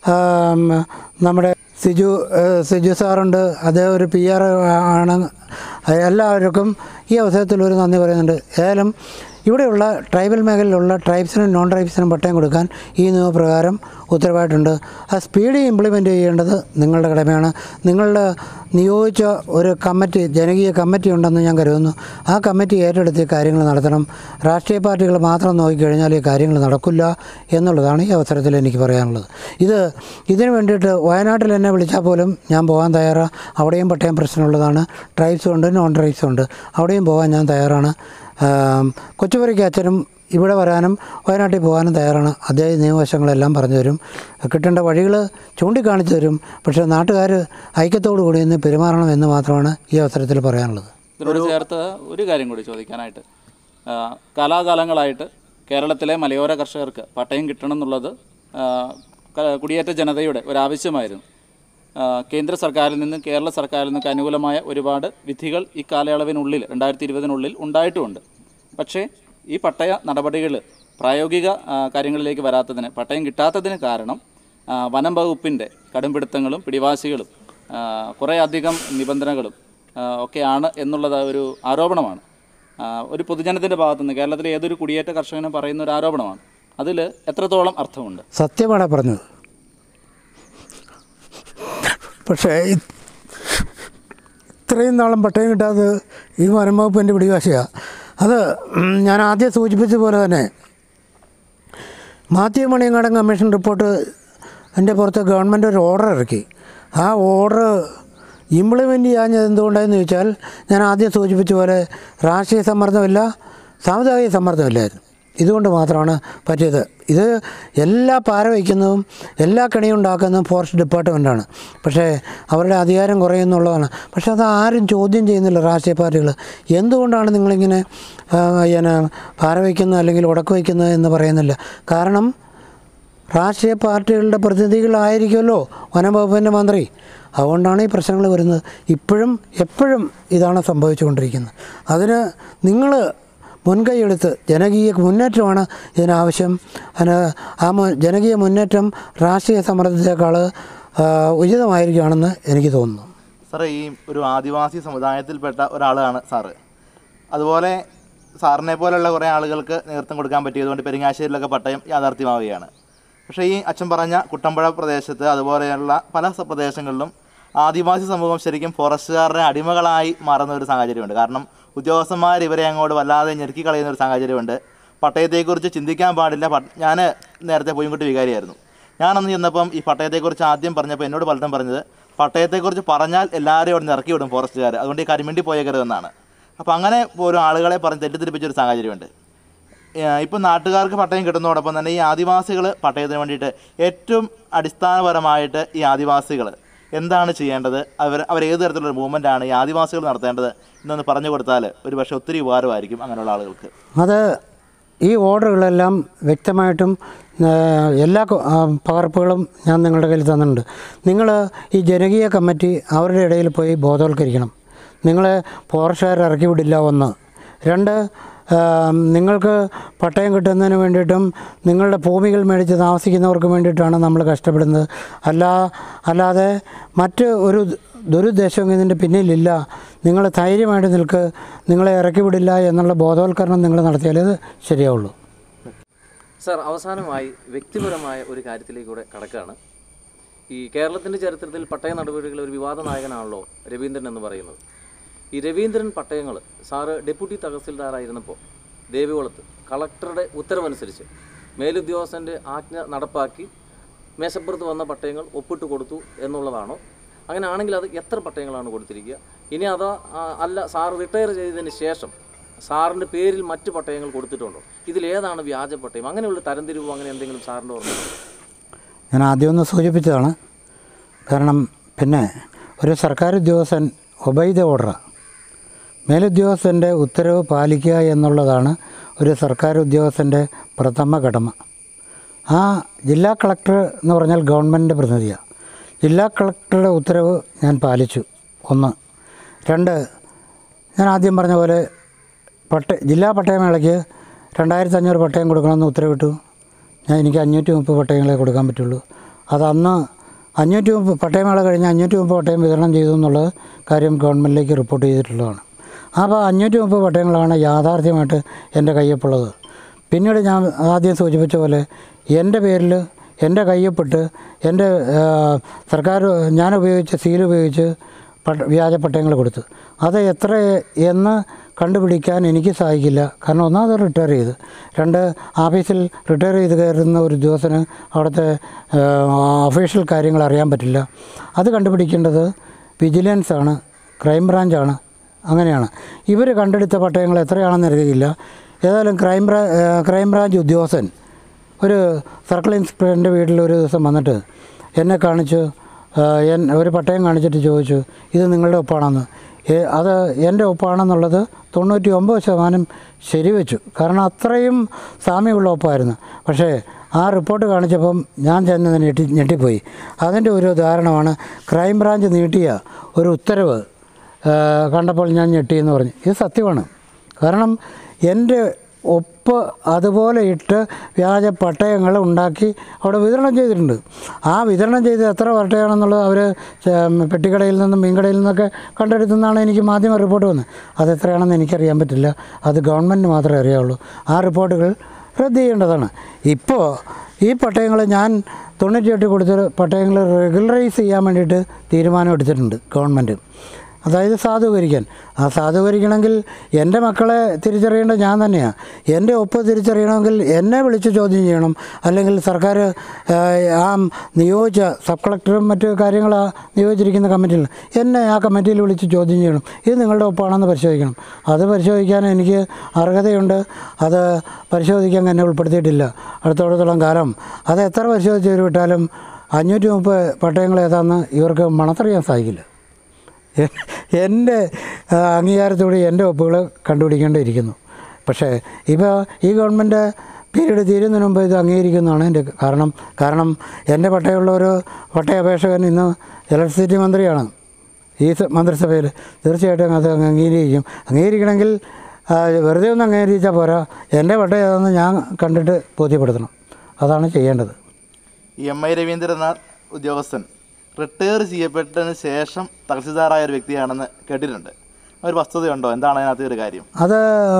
ആം, നമ്മുടെ സിജു ഏഹ്, സിജു സാറുണ്ട് അദ്ദേഹം ഒരു പി ആർ ആണ് എല്ലാവർക്കും ഈ അവസരത്തിൽ ഒരു നന്ദി പറയുന്നുണ്ട് ഏതായാലും ഇവിടെയുള്ള ട്രൈബൽ മേഖലയിലുള്ള ട്രൈബ്സിനും നോൺ ട്രൈബ്സിനും പട്ടയം കൊടുക്കാൻ ഈ നിയമപ്രകാരം ഉത്തരവായിട്ടുണ്ട് ആ സ്പീഡ് ഇംപ്ലിമെൻ്റ് ചെയ്യേണ്ടത് നിങ്ങളുടെ കടമയാണ് നിങ്ങളുടെ നിയോഗിച്ച ഒരു കമ്മിറ്റി ജനകീയ കമ്മിറ്റി ഉണ്ടെന്ന് ഞാൻ കരുതുന്നു ആ കമ്മിറ്റി ഏറ്റെടുത്ത് ഈ കാര്യങ്ങൾ നടത്തണം രാഷ്ട്രീയ പാർട്ടികൾ മാത്രം നോക്കിക്കഴിഞ്ഞാൽ ഈ കാര്യങ്ങൾ നടക്കില്ല എന്നുള്ളതാണ് ഈ അവസരത്തിൽ എനിക്ക് പറയാനുള്ളത് ഇത് ഇതിന് വേണ്ടിയിട്ട് വയനാട്ടിൽ എന്നെ വിളിച്ചാൽ പോലും ഞാൻ പോകാൻ തയ്യാറാണ് അവിടെയും പട്ടയം പ്രശ്നമുള്ളതാണ് ട്രൈബ്സും ഉണ്ട് നോൺ ട്രൈബ്സും ഉണ്ട് അവിടെയും പോകാൻ ഞാൻ തയ്യാറാണ് ആം, കൊച്ചുപുരയ്ക്ക് അച്ഛനും ഇവിടെ വരാനും വയനാട്ടിൽ പോകാനും തയ്യാറാണ് അദ്ദേഹം നിയമവശങ്ങളെല്ലാം പറഞ്ഞു തരും കിട്ടേണ്ട വഴികൾ ചൂണ്ടിക്കാണിച്ചു തരും പക്ഷേ നാട്ടുകാർ ഐക്യത്തോടു കൂടി ഇന്ന് പെരുമാറണം എന്ന് മാത്രമാണ് ഈ അവസരത്തിൽ പറയാനുള്ളത് ഇതിനോട് ചേർത്ത് ഒരു കാര്യം കൂടി ചോദിക്കാനായിട്ട് ആ, കാലാകാലങ്ങളായിട്ട് കേരളത്തിലെ മലയോര കർഷകർക്ക് പട്ടയം കിട്ടണം എന്നുള്ളത് ആ, ക- കുടിയേറ്റ ജനതയുടെ ഒരാവശ്യമായിരുന്നു ആ, ആ, കേന്ദ്ര സർക്കാരിൽ നിന്നും കേരള സർക്കാരിൽ നിന്നൊക്കെ അനുകൂലമായ ഒരുപാട് വിധികൾ ഈ കാലയളവിനുള്ളിൽ രണ്ടായിരത്തി ഇരുപതിനുള്ളിൽ ഉണ്ടായിട്ടുമുണ്ട് പക്ഷേ ഈ പട്ടയ നടപടികൾ പ്രായോഗിക ആ, കാര്യങ്ങളിലേക്ക് വരാത്തതിന് പട്ടയം കിട്ടാത്തതിന് കാരണം ആ, വനം വകുപ്പിൻ്റെ കടുംപിടുത്തങ്ങളും പിടിവാശികളും ആ, കുറേ അധികം നിബന്ധനകളും ആ, ഒക്കെയാണ് എന്നുള്ളത് ഒരു ആരോപണമാണ് ആ, ഒരു പൊതുജനത്തിൻ്റെ ഭാഗത്തുനിന്ന് കേരളത്തിലെ ഏതൊരു കുടിയേറ്റ കർഷകനും പറയുന്ന ഒരു ആരോപണമാണ് അതിൽ എത്രത്തോളം അർത്ഥമുണ്ട് സത്യമാണ് പറഞ്ഞത് പക്ഷേ ഇ- ഇത്രയും നാളും പട്ടയം കിട്ടാതെ ഈ വനം വകുപ്പിൻ്റെ പിടിവാശിയാണ് അത് ഉം, ഞാൻ ആദ്യം സൂചിപ്പിച്ച പോലെ തന്നെ മാത്യു മണിയങ്ങാടൻ കമ്മീഷൻ റിപ്പോർട്ട് എൻ്റെ പുറത്ത് ഗവൺമെൻറ് ഒരു ഓർഡർ ഇറക്കി ആ ഓർഡർ ഇംപ്ലിമെൻ്റ് ചെയ്യാഞ്ഞത് എന്തുകൊണ്ടായെന്ന് ചോദിച്ചാൽ ഞാൻ ആദ്യം സൂചിപ്പിച്ച പോലെ രാഷ്ട്രീയ സമ്മർദ്ദമില്ല സാമുദായിക സമ്മർദ്ദമില്ലായിരുന്നു ഇതുകൊണ്ട് മാത്രമാണ് പറ്റിയത് ഇത് എല്ലാ പാര വയ്ക്കുന്നതും എല്ലാ കണിയും ഉണ്ടാക്കുന്നതും ഫോറസ്റ്റ് ഡിപ്പാർട്ട്മെൻറ്റാണ് പക്ഷേ അവരുടെ അധികാരം കുറയുന്നുള്ളതാണ് പക്ഷേ അത് ആരും ചോദ്യം ചെയ്യുന്നില്ല രാഷ്ട്രീയ പാർട്ടികൾ എന്തുകൊണ്ടാണ് നിങ്ങളിങ്ങനെ ആ, പിന്നെ പാര വയ്ക്കുന്നത് അല്ലെങ്കിൽ ഉടക്ക് വയ്ക്കുന്നത് എന്ന് പറയുന്നില്ല കാരണം രാഷ്ട്രീയ പാർട്ടികളുടെ പ്രതിനിധികളായിരിക്കുമല്ലോ വനം വകുപ്പിൻ്റെ മന്ത്രി അതുകൊണ്ടാണ് ഈ പ്രശ്നങ്ങൾ വരുന്നത് ഇപ്പോഴും എപ്പോഴും ഇതാണ് സംഭവിച്ചുകൊണ്ടിരിക്കുന്നത് അതിന് നിങ്ങൾ മുൻകൈയെടുത്ത് ജനകീയ മുന്നേറ്റമാണ് ഇതിനാവശ്യം അതിന് ആ മു- ജനകീയ മുന്നേറ്റം രാഷ്ട്രീയ സമ്മർദ്ദത്തെക്കാൾ ആ, ഉചിതമായിരിക്കുകയാണെന്ന് എനിക്ക് തോന്നുന്നു സാറേ ഈ ഒരു ആദിവാസി സമുദായത്തിൽപ്പെട്ട ഒരാളാണ് സാറ് അതുപോലെ സാറിനെ പോലുള്ള കുറേ ആളുകൾക്ക് നേതൃത്വം കൊടുക്കാൻ പറ്റിയതുകൊണ്ട് പെരിങ്ങാശ്ശേരിയിലൊക്കെ പട്ടയം യാഥാർത്ഥ്യമാവുകയാണ് പക്ഷേ ഈ അച്ഛൻ പറഞ്ഞ കുട്ടമ്പുഴ പ്രദേശത്ത് അതുപോലെയുള്ള പല സ- പ്രദേശങ്ങളിലും ആദിവാസി സമൂഹം ശരിക്കും ഫോറസ്റ്റുകാരുടെ അടിമകളായി മാറുന്ന ഒരു സാഹചര്യമുണ്ട് കാരണം ഉദ്യോഗസ്ഥന്മാർ ഇവരെ അങ്ങോട്ട് വല്ലാതെ ഞെരുക്കി കളയുന്ന ഒരു സാഹചര്യമുണ്ട് പട്ടയത്തെക്കുറിച്ച് ചിന്തിക്കാൻ പാടില്ല ഞാൻ നേരത്തെ പൂയംകുട്ടി വികാരിയായിരുന്നു ഞാനന്ന് ചെന്നപ്പം ഈ പട്ടയത്തെക്കുറിച്ച് ആദ്യം പറഞ്ഞപ്പോൾ എന്നോട് പലരും പറഞ്ഞത് പട്ടയത്തെക്കുറിച്ച് പറഞ്ഞാൽ എല്ലാവരെയും അവിടെ നിന്ന് ഇറക്കി വിടും ഫോറസ്റ്റുകാർ അതുകൊണ്ട് ഈ കരിമിണ്ടി പോയേക്കരുതെന്നാണ് അപ്പോൾ അങ്ങനെ പോലും ആളുകളെ പറഞ്ഞ് തെറ്റിദ്ധരിപ്പിച്ചൊരു സാഹചര്യമുണ്ട് ഏഹ് ഇപ്പം നാട്ടുകാർക്ക് പട്ടയം കിട്ടുന്നതോടൊപ്പം തന്നെ ഈ ആദിവാസികൾ പട്ടയത്തിന് വേണ്ടിയിട്ട് ഏറ്റവും അടിസ്ഥാനപരമായിട്ട് ഈ ആദിവാസികൾ എന്താണ് ചെയ്യേണ്ടത് അവർ അവർ ഏത് തരത്തിലുള്ള മൂവ്മെൻ്റ് ആണ് ഈ ആദിവാസികൾ നടത്തേണ്ടത് എന്നൊന്ന് പറഞ്ഞു കൊടുത്താൽ ഒരു പക്ഷേ ഒത്തിരി ഉപകാരമായിരിക്കും അങ്ങനെയുള്ള ആളുകൾക്ക് അത് ഈ ഓർഡറുകളെല്ലാം വ്യക്തമായിട്ടും ആ, എല്ലാ കൊ- ആ, പകർപ്പുകളും ഞാൻ നിങ്ങളുടെ കയ്യിൽ തന്നിട്ടുണ്ട് നിങ്ങൾ ഈ ജനകീയ കമ്മിറ്റി അവരുടെ ഇടയിൽ പോയി ബോധവൽക്കരിക്കണം നിങ്ങളെ ഫോറസ്റ്റുകാർ ഇറക്കി വിടില്ല ഒന്ന് രണ്ട് ആ, നിങ്ങൾക്ക് പട്ടയം കിട്ടുന്നതിന് വേണ്ടിയിട്ടും നിങ്ങളുടെ ഭൂമികൾ മേടിച്ച് താമസിക്കുന്നവർക്ക് വേണ്ടിയിട്ടാണ് നമ്മൾ കഷ്ടപ്പെടുന്നത് അല്ല അല്ലാതെ മറ്റ് ഒരു ദുരുദ്ദേശവും ഇതിൻ്റെ പിന്നിലില്ല നിങ്ങൾ ധൈര്യമായിട്ട് നിൽക്ക് നിങ്ങളെ ഇറക്കി വിടില്ല എന്നുള്ള ബോധവൽക്കരണം നിങ്ങൾ നടത്തിയാലേ ഇത് ശരിയാവുള്ളൂ സാർ അവസാനമായി വ്യക്തിപരമായ ഒരു കാര്യത്തിലേക്ക് കൂടെ കടക്കുകയാണ് ഈ കേരളത്തിൻ്റെ ചരിത്രത്തിൽ പട്ടയ നടപടികളിൽ ഒരു വിവാദ നായകനാണല്ലോ രവീന്ദ്രൻ എന്ന് പറയുന്നത് ഈ രവീന്ദ്രൻ പട്ടയങ്ങൾ സാറ് ഡെപ്യൂട്ടി തഹസിൽദാറായിരുന്നപ്പോൾ ദേവികുളത്ത് കളക്ടറുടെ ഉത്തരവനുസരിച്ച് മേലുദ്യോഗസ്ഥൻ്റെ ആജ്ഞ നടപ്പാക്കി മേശപ്പുറത്ത് വന്ന പട്ടയങ്ങൾ ഒപ്പിട്ട് കൊടുത്തു എന്നുള്ളതാണോ അങ്ങനെ ആണെങ്കിൽ അത് എത്ര പട്ടയങ്ങളാണ് കൊടുത്തിരിക്കുക ഇനി അതാ ആ, അല്ല സാർ റിട്ടയർ ചെയ്തതിന് ശേഷം സാറിൻ്റെ പേരിൽ മറ്റ് പട്ടയങ്ങൾ കൊടുത്തിട്ടുണ്ടോ ഇതിലേതാണ് വ്യാജ പട്ടയം അങ്ങനെയുള്ള തരംതിരിവോ അങ്ങനെ എന്തെങ്കിലും സാറിൻ്റെ ഓർമ്മയുണ്ടോ ഞാൻ ആദ്യം ഒന്ന് സൂചിപ്പിച്ചതാണ് കാരണം പിന്നെ ഒരു സർക്കാർ ഉദ്യോഗസ്ഥൻ ഒബൈദ ഓർഡർ മേലുദ്യോഗസ്ഥൻ്റെ ഉത്തരവ് പാലിക്കുക എന്നുള്ളതാണ് ഒരു സർക്കാർ ഉദ്യോഗസ്ഥൻ്റെ പ്രഥമ കടമ ആ ജില്ലാ കളക്ടർ എന്ന് പറഞ്ഞാൽ ഗവൺമെൻറ്റിൻ്റെ പ്രതിനിധിയാണ് ജില്ലാ കളക്ടറുടെ ഉത്തരവ് ഞാൻ പാലിച്ചു ഒന്ന് രണ്ട് ഞാൻ ആദ്യം പറഞ്ഞ പോലെ പട്ട ജില്ലാ പട്ടയമേളയ്ക്ക് രണ്ടായിരത്തി അഞ്ഞൂറ് പട്ടയം കൊടുക്കണമെന്ന് ഉത്തരവിട്ടു ഞാൻ എനിക്ക് അഞ്ഞൂറ്റി മുപ്പത് പട്ടയങ്ങളെ കൊടുക്കാൻ പറ്റുള്ളൂ അത് അന്ന് അഞ്ഞൂറ്റി മുപ്പത് പട്ടയമേള കഴിഞ്ഞ് അഞ്ഞൂറ്റി മുപ്പത് പട്ടയം വിതരണം ചെയ്തു എന്നുള്ളത് കാര്യം ഗവൺമെൻറ്റിലേക്ക് റിപ്പോർട്ട് ചെയ്തിട്ടുള്ളതാണ് അപ്പോൾ അഞ്ഞൂറ്റി മുപ്പത് പട്ടയങ്ങളാണ് യാഥാർത്ഥ്യമായിട്ട് എൻ്റെ കയ്യൊപ്പുള്ളത് പിന്നീട് ഞാൻ ആദ്യം സൂചിപ്പിച്ച പോലെ എൻ്റെ പേരിൽ എൻ്റെ കയ്യൊപ്പിട്ട് എൻ്റെ ആ, സർക്കാർ ഞാൻ ഉപയോഗിച്ച സീൽ ഉപയോഗിച്ച് പട്ട വ്യാജ പട്ടയങ്ങൾ കൊടുത്തു അത് എത്ര എന്ന് കണ്ടുപിടിക്കാൻ എനിക്ക് സാധിക്കില്ല കാരണം ഒന്നാമത് റിട്ടയർ ചെയ്ത് രണ്ട് ഓഫീസിൽ റിട്ടയർ ചെയ്ത് കയറുന്ന ഒരു ഉദ്യോഗസ്ഥന് അവിടുത്തെ ഒഫീഷ്യൽ കാര്യങ്ങൾ അറിയാൻ പറ്റില്ല അത് കണ്ടുപിടിക്കേണ്ടത് വിജിലൻസ് ആണ് ക്രൈം ബ്രാഞ്ചാണ് അങ്ങനെയാണ് ഇവർ കണ്ടെടുത്ത പട്ടയങ്ങൾ എത്രയാണെന്ന് അറിയില്ല ഏതായാലും ക്രൈം ബ്രാ ക്രൈം ബ്രാഞ്ച് ഉദ്യോഗസ്ഥൻ ഒരു സർക്കിൾ ഇൻസ്പെക്ടറിൻ്റെ വീട്ടിൽ ഒരു ദിവസം വന്നിട്ട് എന്നെ കാണിച്ചു ആ, എൻ ഒരു പട്ടയം കാണിച്ചിട്ട് ചോദിച്ചു ഇത് നിങ്ങളുടെ ഒപ്പാണെന്ന് ഏ, അത് എൻ്റെ ഒപ്പാണെന്നുള്ളത് തൊണ്ണൂറ്റി ഒമ്പത് ശതമാനം ശരിവെച്ചു കാരണം അത്രയും സാമ്യമുള്ള ഒപ്പായിരുന്നു പക്ഷേ ആ റിപ്പോർട്ട് കാണിച്ചപ്പം ഞാൻ ചെന്ന് ഞെട്ടി ഞെട്ടിപ്പോയി അതിൻ്റെ ഒരു ഉദാഹരണമാണ് ക്രൈംബ്രാഞ്ച് നീട്ടിയ ഒരു ഉത്തരവ് ആ, കണ്ടപ്പോൾ ഞാൻ ഞെട്ടിയെന്ന് പറഞ്ഞു ഇത് സത്യമാണ് കാരണം എൻ്റെ ഒപ്പ് അതുപോലെ ഇട്ട് വ്യാജ പട്ടയങ്ങൾ ഉണ്ടാക്കി അവിടെ വിതരണം ചെയ്തിട്ടുണ്ട് ആ വിതരണം ചെയ്ത് എത്ര പട്ടയമാണെന്നുള്ളത് അവർ പെട്ടിക്കടയിൽ നിന്നും മീൻകടയിൽ നിന്നൊക്കെ കണ്ടെടുത്തെന്നാണ് എനിക്ക് മാധ്യമ റിപ്പോർട്ട് വന്നത് അത് എത്രയാണെന്ന് എനിക്കറിയാൻ പറ്റില്ല അത് ഗവൺമെൻറ്റിന് മാത്രമേ അറിയാവുള്ളൂ ആ റിപ്പോർട്ടുകൾ റദ്ദ് ചെയ്യേണ്ടതാണ് ഇപ്പോൾ ഈ പട്ടയങ്ങൾ ഞാൻ തൊണ്ണൂറ്റിയെട്ട് കൊടുത്ത പട്ടയങ്ങൾ റെഗുലറൈസ് ചെയ്യാൻ വേണ്ടിയിട്ട് തീരുമാനം എടുത്തിട്ടുണ്ട് ഗവൺമെൻറ് അതായത് സാധൂകരിക്കാൻ ആ സാധൂകരിക്കണമെങ്കിൽ എൻ്റെ മക്കളെ തിരിച്ചറിയേണ്ടത് ഞാൻ തന്നെയാണ് എൻ്റെ ഒപ്പ് തിരിച്ചറിയണമെങ്കിൽ എന്നെ വിളിച്ച് ചോദ്യം ചെയ്യണം അല്ലെങ്കിൽ സർക്കാർ ആ നിയോഗിച്ച സബ് കളക്ടറും മറ്റു കാര്യങ്ങൾ നിയോഗിച്ചിരിക്കുന്ന കമ്മിറ്റിയിൽ എന്നെ ആ കമ്മിറ്റിയിൽ വിളിച്ച് ചോദ്യം ചെയ്യണം ഇത് നിങ്ങളുടെ ഒപ്പാണെന്ന് പരിശോധിക്കണം അത് പരിശോധിക്കാൻ എനിക്ക് അർഹതയുണ്ട് അത് പരിശോധിക്കാൻ എന്നെ ഉൾപ്പെടുത്തിയിട്ടില്ല അടുത്തോടത്തോളം കാലം അത് എത്ര പരിശോധിച്ച് വിട്ടാലും അഞ്ഞൂറ്റി മുപ്പത് പട്ടയങ്ങൾ ഏതാണെന്ന് ഇവർക്ക് മണത്തറിയാൻ സാധിക്കില്ല എ- എൻ്റെ ആ, അംഗീകാരത്തോടെ എൻ്റെ ഒപ്പുകൾ കണ്ടുപിടിക്കേണ്ടിയിരിക്കുന്നു പക്ഷേ ഇപ്പോൾ ഈ ഗവൺമെൻറ് പീരീഡ് തീരുന്നതിന് മുമ്പ് ഇത് അംഗീകരിക്കുന്നതാണ് എൻ്റെ കാരണം കാരണം എൻ്റെ പട്ടയമുള്ള ഒരു പട്ടയ അപേക്ഷകൻ ഇന്ന് ഇലക്ട്രിസിറ്റി മന്ത്രിയാണ് ഈ സ- മന്ത്രിസഭയിൽ തീർച്ചയായിട്ടും അത് അങ്ങ് അംഗീകരിക്കും അംഗീകരിക്കണമെങ്കിൽ ആ, വെറുതെ ഒന്ന് അംഗീകരിച്ചാൽ പോരാ എൻ്റെ പട്ടയം ഏതാണെന്ന് ഞാൻ കണ്ടിട്ട് ബോധ്യപ്പെടുത്തണം അതാണ് ചെയ്യേണ്ടത് ഈ എം ഐ രവീന്ദ്രൻ എന്ന ഉദ്യോഗസ്ഥൻ റിട്ടയർ ചെയ്യപ്പെട്ടതിന് ശേഷം തഹസിൽദാറായ ഒരു വ്യക്തിയാണെന്ന് കേട്ടിട്ടുണ്ട് ഒരു വസ്തുതയുണ്ടോ എന്താണ് അതിനകത്ത് ഒരു കാര്യം അത്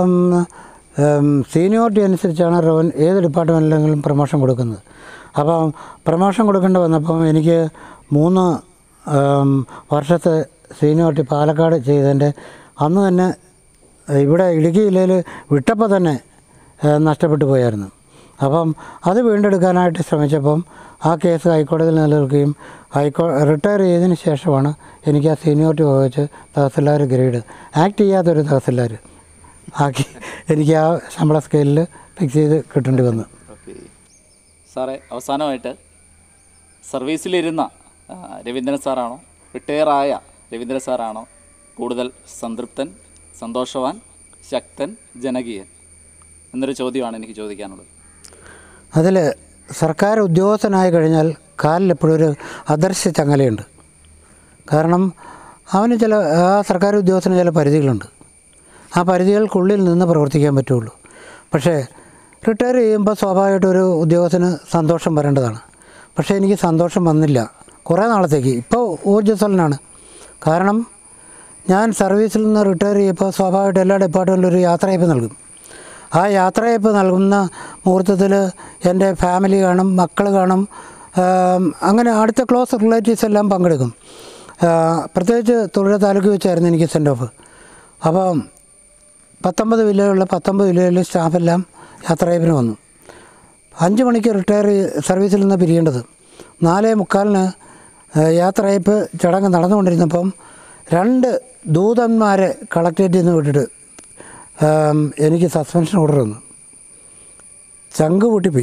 സീനിയോറിറ്റി അനുസരിച്ചാണ് റവൻ ഏത് ഡിപ്പാർട്ട്മെൻറ്റിലെങ്കിലും പ്രൊമോഷൻ കൊടുക്കുന്നത് അപ്പം പ്രൊമോഷൻ കൊടുക്കേണ്ടി വന്നപ്പം എനിക്ക് മൂന്ന് ഉം, വർഷത്തെ സീനിയോറിറ്റി പാലക്കാട് ചെയ്തതിൻ്റെ അന്ന് തന്നെ ഇവിടെ ഇടുക്കി ജില്ലയിൽ വിട്ടപ്പോൾ തന്നെ ഏഹ്, നഷ്ടപ്പെട്ടു പോയായിരുന്നു അപ്പം അത് വീണ്ടെടുക്കാനായിട്ട് ശ്രമിച്ചപ്പം ആ കേസ് ഹൈക്കോടതിയിൽ നിലനിൽക്കുകയും ഹൈക്കോ റിട്ടയർ ചെയ്തതിന് ശേഷമാണ് എനിക്ക് ആ സീനിയോറിറ്റി വഹിച്ച് തഹസിൽദാർ ഗ്രേഡ് ആക്ട് ചെയ്യാത്തൊരു തഹസിൽദാർ ആക്കി എനിക്ക് ആ ശമ്പള സ്കെയിലിൽ ഫിക്സ് ചെയ്ത് കിട്ടേണ്ടി വന്നു ഓക്കെ സാറേ അവസാനമായിട്ട് സർവീസിലിരുന്ന ആ, രവീന്ദ്രൻ സാറാണോ റിട്ടയറായ രവീന്ദ്രൻ സാറാണോ കൂടുതൽ സംതൃപ്തൻ സന്തോഷവാൻ ശക്തൻ ജനകീയൻ എന്നൊരു ചോദ്യമാണ് എനിക്ക് ചോദിക്കാനുള്ളത് അതിൽ സർക്കാർ ഉദ്യോഗസ്ഥനായി കഴിഞ്ഞാൽ കാലിൽ എപ്പോഴും ഒരു അദർശ്യ ചങ്ങലയുണ്ട് കാരണം അവന് ചില ആ സർക്കാർ ഉദ്യോഗസ്ഥന് ചില പരിധികളുണ്ട് ആ പരിധികൾക്കുള്ളിൽ നിന്ന് പ്രവർത്തിക്കാൻ പറ്റുള്ളൂ പക്ഷേ റിട്ടയർ ചെയ്യുമ്പോൾ സ്വാഭാവികമായിട്ടും ഒരു ഉദ്യോഗസ്ഥന് സന്തോഷം വരേണ്ടതാണ് പക്ഷേ എനിക്ക് സന്തോഷം വന്നില്ല കുറേ നാളത്തേക്ക് ഇപ്പോൾ ഊർജ്ജസ്വലനാണ് കാരണം ഞാൻ സർവീസിൽ നിന്ന് റിട്ടയർ ചെയ്യുമ്പോൾ സ്വാഭാവികമായിട്ടും എല്ലാ ഡിപ്പാർട്ട്മെൻറ്റിലും ഒരു യാത്രയപ്പ് നൽകും ആ യാത്രയപ്പ് നൽകുന്ന മുഹൂർത്തത്തിൽ എൻ്റെ ഫാമിലി കാണും മക്കൾ കാണും ആം, അങ്ങനെ അടുത്ത ക്ലോസ് റിലേറ്റീവ്സ് എല്ലാം പങ്കെടുക്കും ആ, പ്രത്യേകിച്ച് തൊഴിൽ താലൂക്ക് വെച്ചായിരുന്നു എനിക്ക് സെൻഡ് ഓഫ് അപ്പം പത്തൊമ്പത് വില്ലയിലുള്ള പത്തൊമ്പത് വില്ലയിലെ സ്റ്റാഫെല്ലാം യാത്രയപ്പിന് വന്നു അഞ്ച് മണിക്ക് റിട്ടയർ സർവീസിൽ നിന്ന് പിരിയേണ്ടത് നാലേ മുക്കാലിന് ഏഹ്, യാത്രയപ്പ് ചടങ്ങ് നടന്നുകൊണ്ടിരുന്നപ്പം രണ്ട് ദൂതന്മാരെ കളക്ടറേറ്റിൽ നിന്ന് വിട്ടിട്ട് ഏം, എനിക്ക് സസ്പെൻഷൻ ഓർഡർ വന്നു ചങ്ക് പൊട്ടിപ്പോയി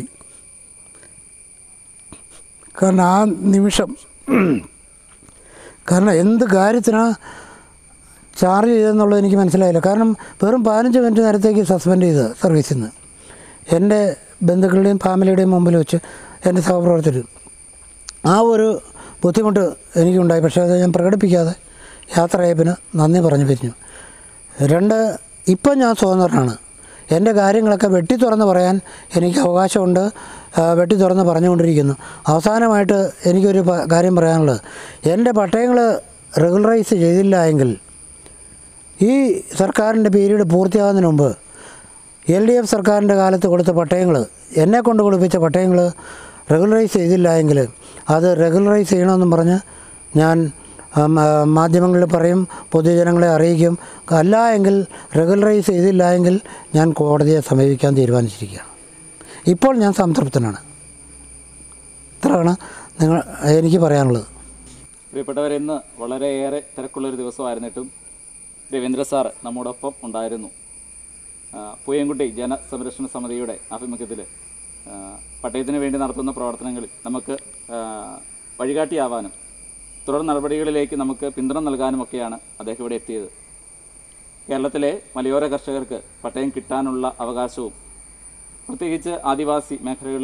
കാരണം ആ നിമിഷം കാരണം എന്ത് കാര്യത്തിനാണ് ചാർജ് ചെയ്തെന്നുള്ളത് എനിക്ക് മനസ്സിലായില്ല കാരണം വെറും പതിനഞ്ച് മിനിറ്റ് നേരത്തേക്ക് സസ്പെൻഡ് ചെയ്ത് സർവീസിൽ നിന്ന് എൻ്റെ ബന്ധുക്കളുടെയും ഫാമിലിയുടെയും മുമ്പിൽ വെച്ച് എൻ്റെ സഹപ്രവർത്തകർ ആ ഒരു ബുദ്ധിമുട്ട് എനിക്കുണ്ടായി പക്ഷേ അത് ഞാൻ പ്രകടിപ്പിക്കാതെ യാത്രയപ്പിന് നന്ദി പറഞ്ഞു പിരിഞ്ഞു രണ്ട് ഇപ്പം ഞാൻ സ്വതന്ത്രനാണ് എൻ്റെ കാര്യങ്ങളൊക്കെ വെട്ടി തുറന്ന് പറയാൻ എനിക്ക് അവകാശമുണ്ട് ആ, വെട്ടി തുറന്ന് പറഞ്ഞുകൊണ്ടിരിക്കുന്നു അവസാനമായിട്ട് എനിക്കൊരു പ- കാര്യം പറയാനുള്ളത് എൻ്റെ പട്ടയങ്ങൾ റെഗുലറൈസ് ചെയ്തില്ല എങ്കിൽ ഈ സർക്കാരിൻ്റെ പീരീഡ് പൂർത്തിയാകുന്നതിന് മുമ്പ് എൽ ഡി എഫ് സർക്കാരിൻ്റെ കാലത്ത് കൊടുത്ത പട്ടയങ്ങൾ എന്നെ കൊണ്ട് കൊടുപ്പിച്ച പട്ടയങ്ങൾ റെഗുലറൈസ് ചെയ്തില്ല എങ്കിൽ അത് റെഗുലറൈസ് ചെയ്യണമെന്നും പറഞ്ഞ് ഞാൻ ഉം, ആ, മാധ്യമങ്ങളിൽ പറയും പൊതുജനങ്ങളെ അറിയിക്കും അല്ല എങ്കിൽ റെഗുലറൈസ് ചെയ്തില്ല എങ്കിൽ ഞാൻ കോടതിയെ സമീപിക്കാൻ തീരുമാനിച്ചിരിക്കുകയാണ് ഇപ്പോൾ ഞാൻ സംതൃപ്തനാണ് ഇത്രയാണ് നിങ്ങൾ എനിക്ക് പറയാനുള്ളത് പ്രിയപ്പെട്ടവരെ ഇന്ന് വളരെയേറെ തിരക്കുള്ളൊരു ദിവസമായിരുന്നിട്ടും രവീന്ദ്ര സാർ നമ്മോടൊപ്പം ഉണ്ടായിരുന്നു ആ, പൂയംകുട്ടി ജനസംരക്ഷണ സമിതിയുടെ ആഭിമുഖ്യത്തിൽ പട്ടയത്തിന് വേണ്ടി നടത്തുന്ന പ്രവർത്തനങ്ങളിൽ നമുക്ക് ആ, വഴികാട്ടിയാവാനും തുടർ നടപടികളിലേക്ക് നമുക്ക് പിന്തുണ നൽകാനുമൊക്കെയാണ് അദ്ദേഹം ഇവിടെ എത്തിയത് കേരളത്തിലെ മലയോര കർഷകർക്ക് പട്ടയം കിട്ടാനുള്ള അവകാശവും പ്രത്യേകിച്ച് ആദിവാസി മേഖലകളിൽ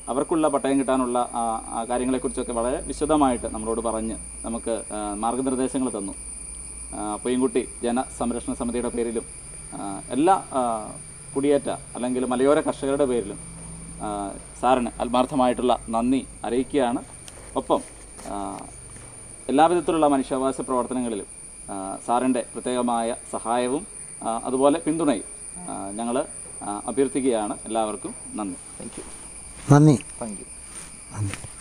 അവർക്കുള്ള പട്ടയം കിട്ടാനുള്ള ആ, ആ കാര്യങ്ങളെക്കുറിച്ചൊക്കെ വളരെ വിശദമായിട്ട് നമ്മളോട് പറഞ്ഞ് നമുക്ക് ആ, മാർഗനിർദ്ദേശങ്ങൾ തന്നു ആ, പൊയ്യൻകുട്ടി ജനസംരക്ഷണ സമിതിയുടെ പേരിലും ആ, എല്ലാ ആ, കുടിയേറ്റ അല്ലെങ്കിൽ മലയോര കർഷകരുടെ പേരിലും ആ, സാറിന് ആത്മാർത്ഥമായിട്ടുള്ള നന്ദി അറിയിക്കുകയാണ് ഒപ്പം ആ, എല്ലാവിധത്തിലുള്ള മനുഷ്യാവകാശ പ്രവർത്തനങ്ങളിലും ആ, സാറിൻ്റെ പ്രത്യേകമായ സഹായവും ആ, അതുപോലെ പിന്തുണയും ഞങ്ങൾ അഭ്യർത്ഥിക്കുകയാണ് എല്ലാവർക്കും നന്ദി താങ്ക് യു നന്ദി താങ്ക് യു നന്ദി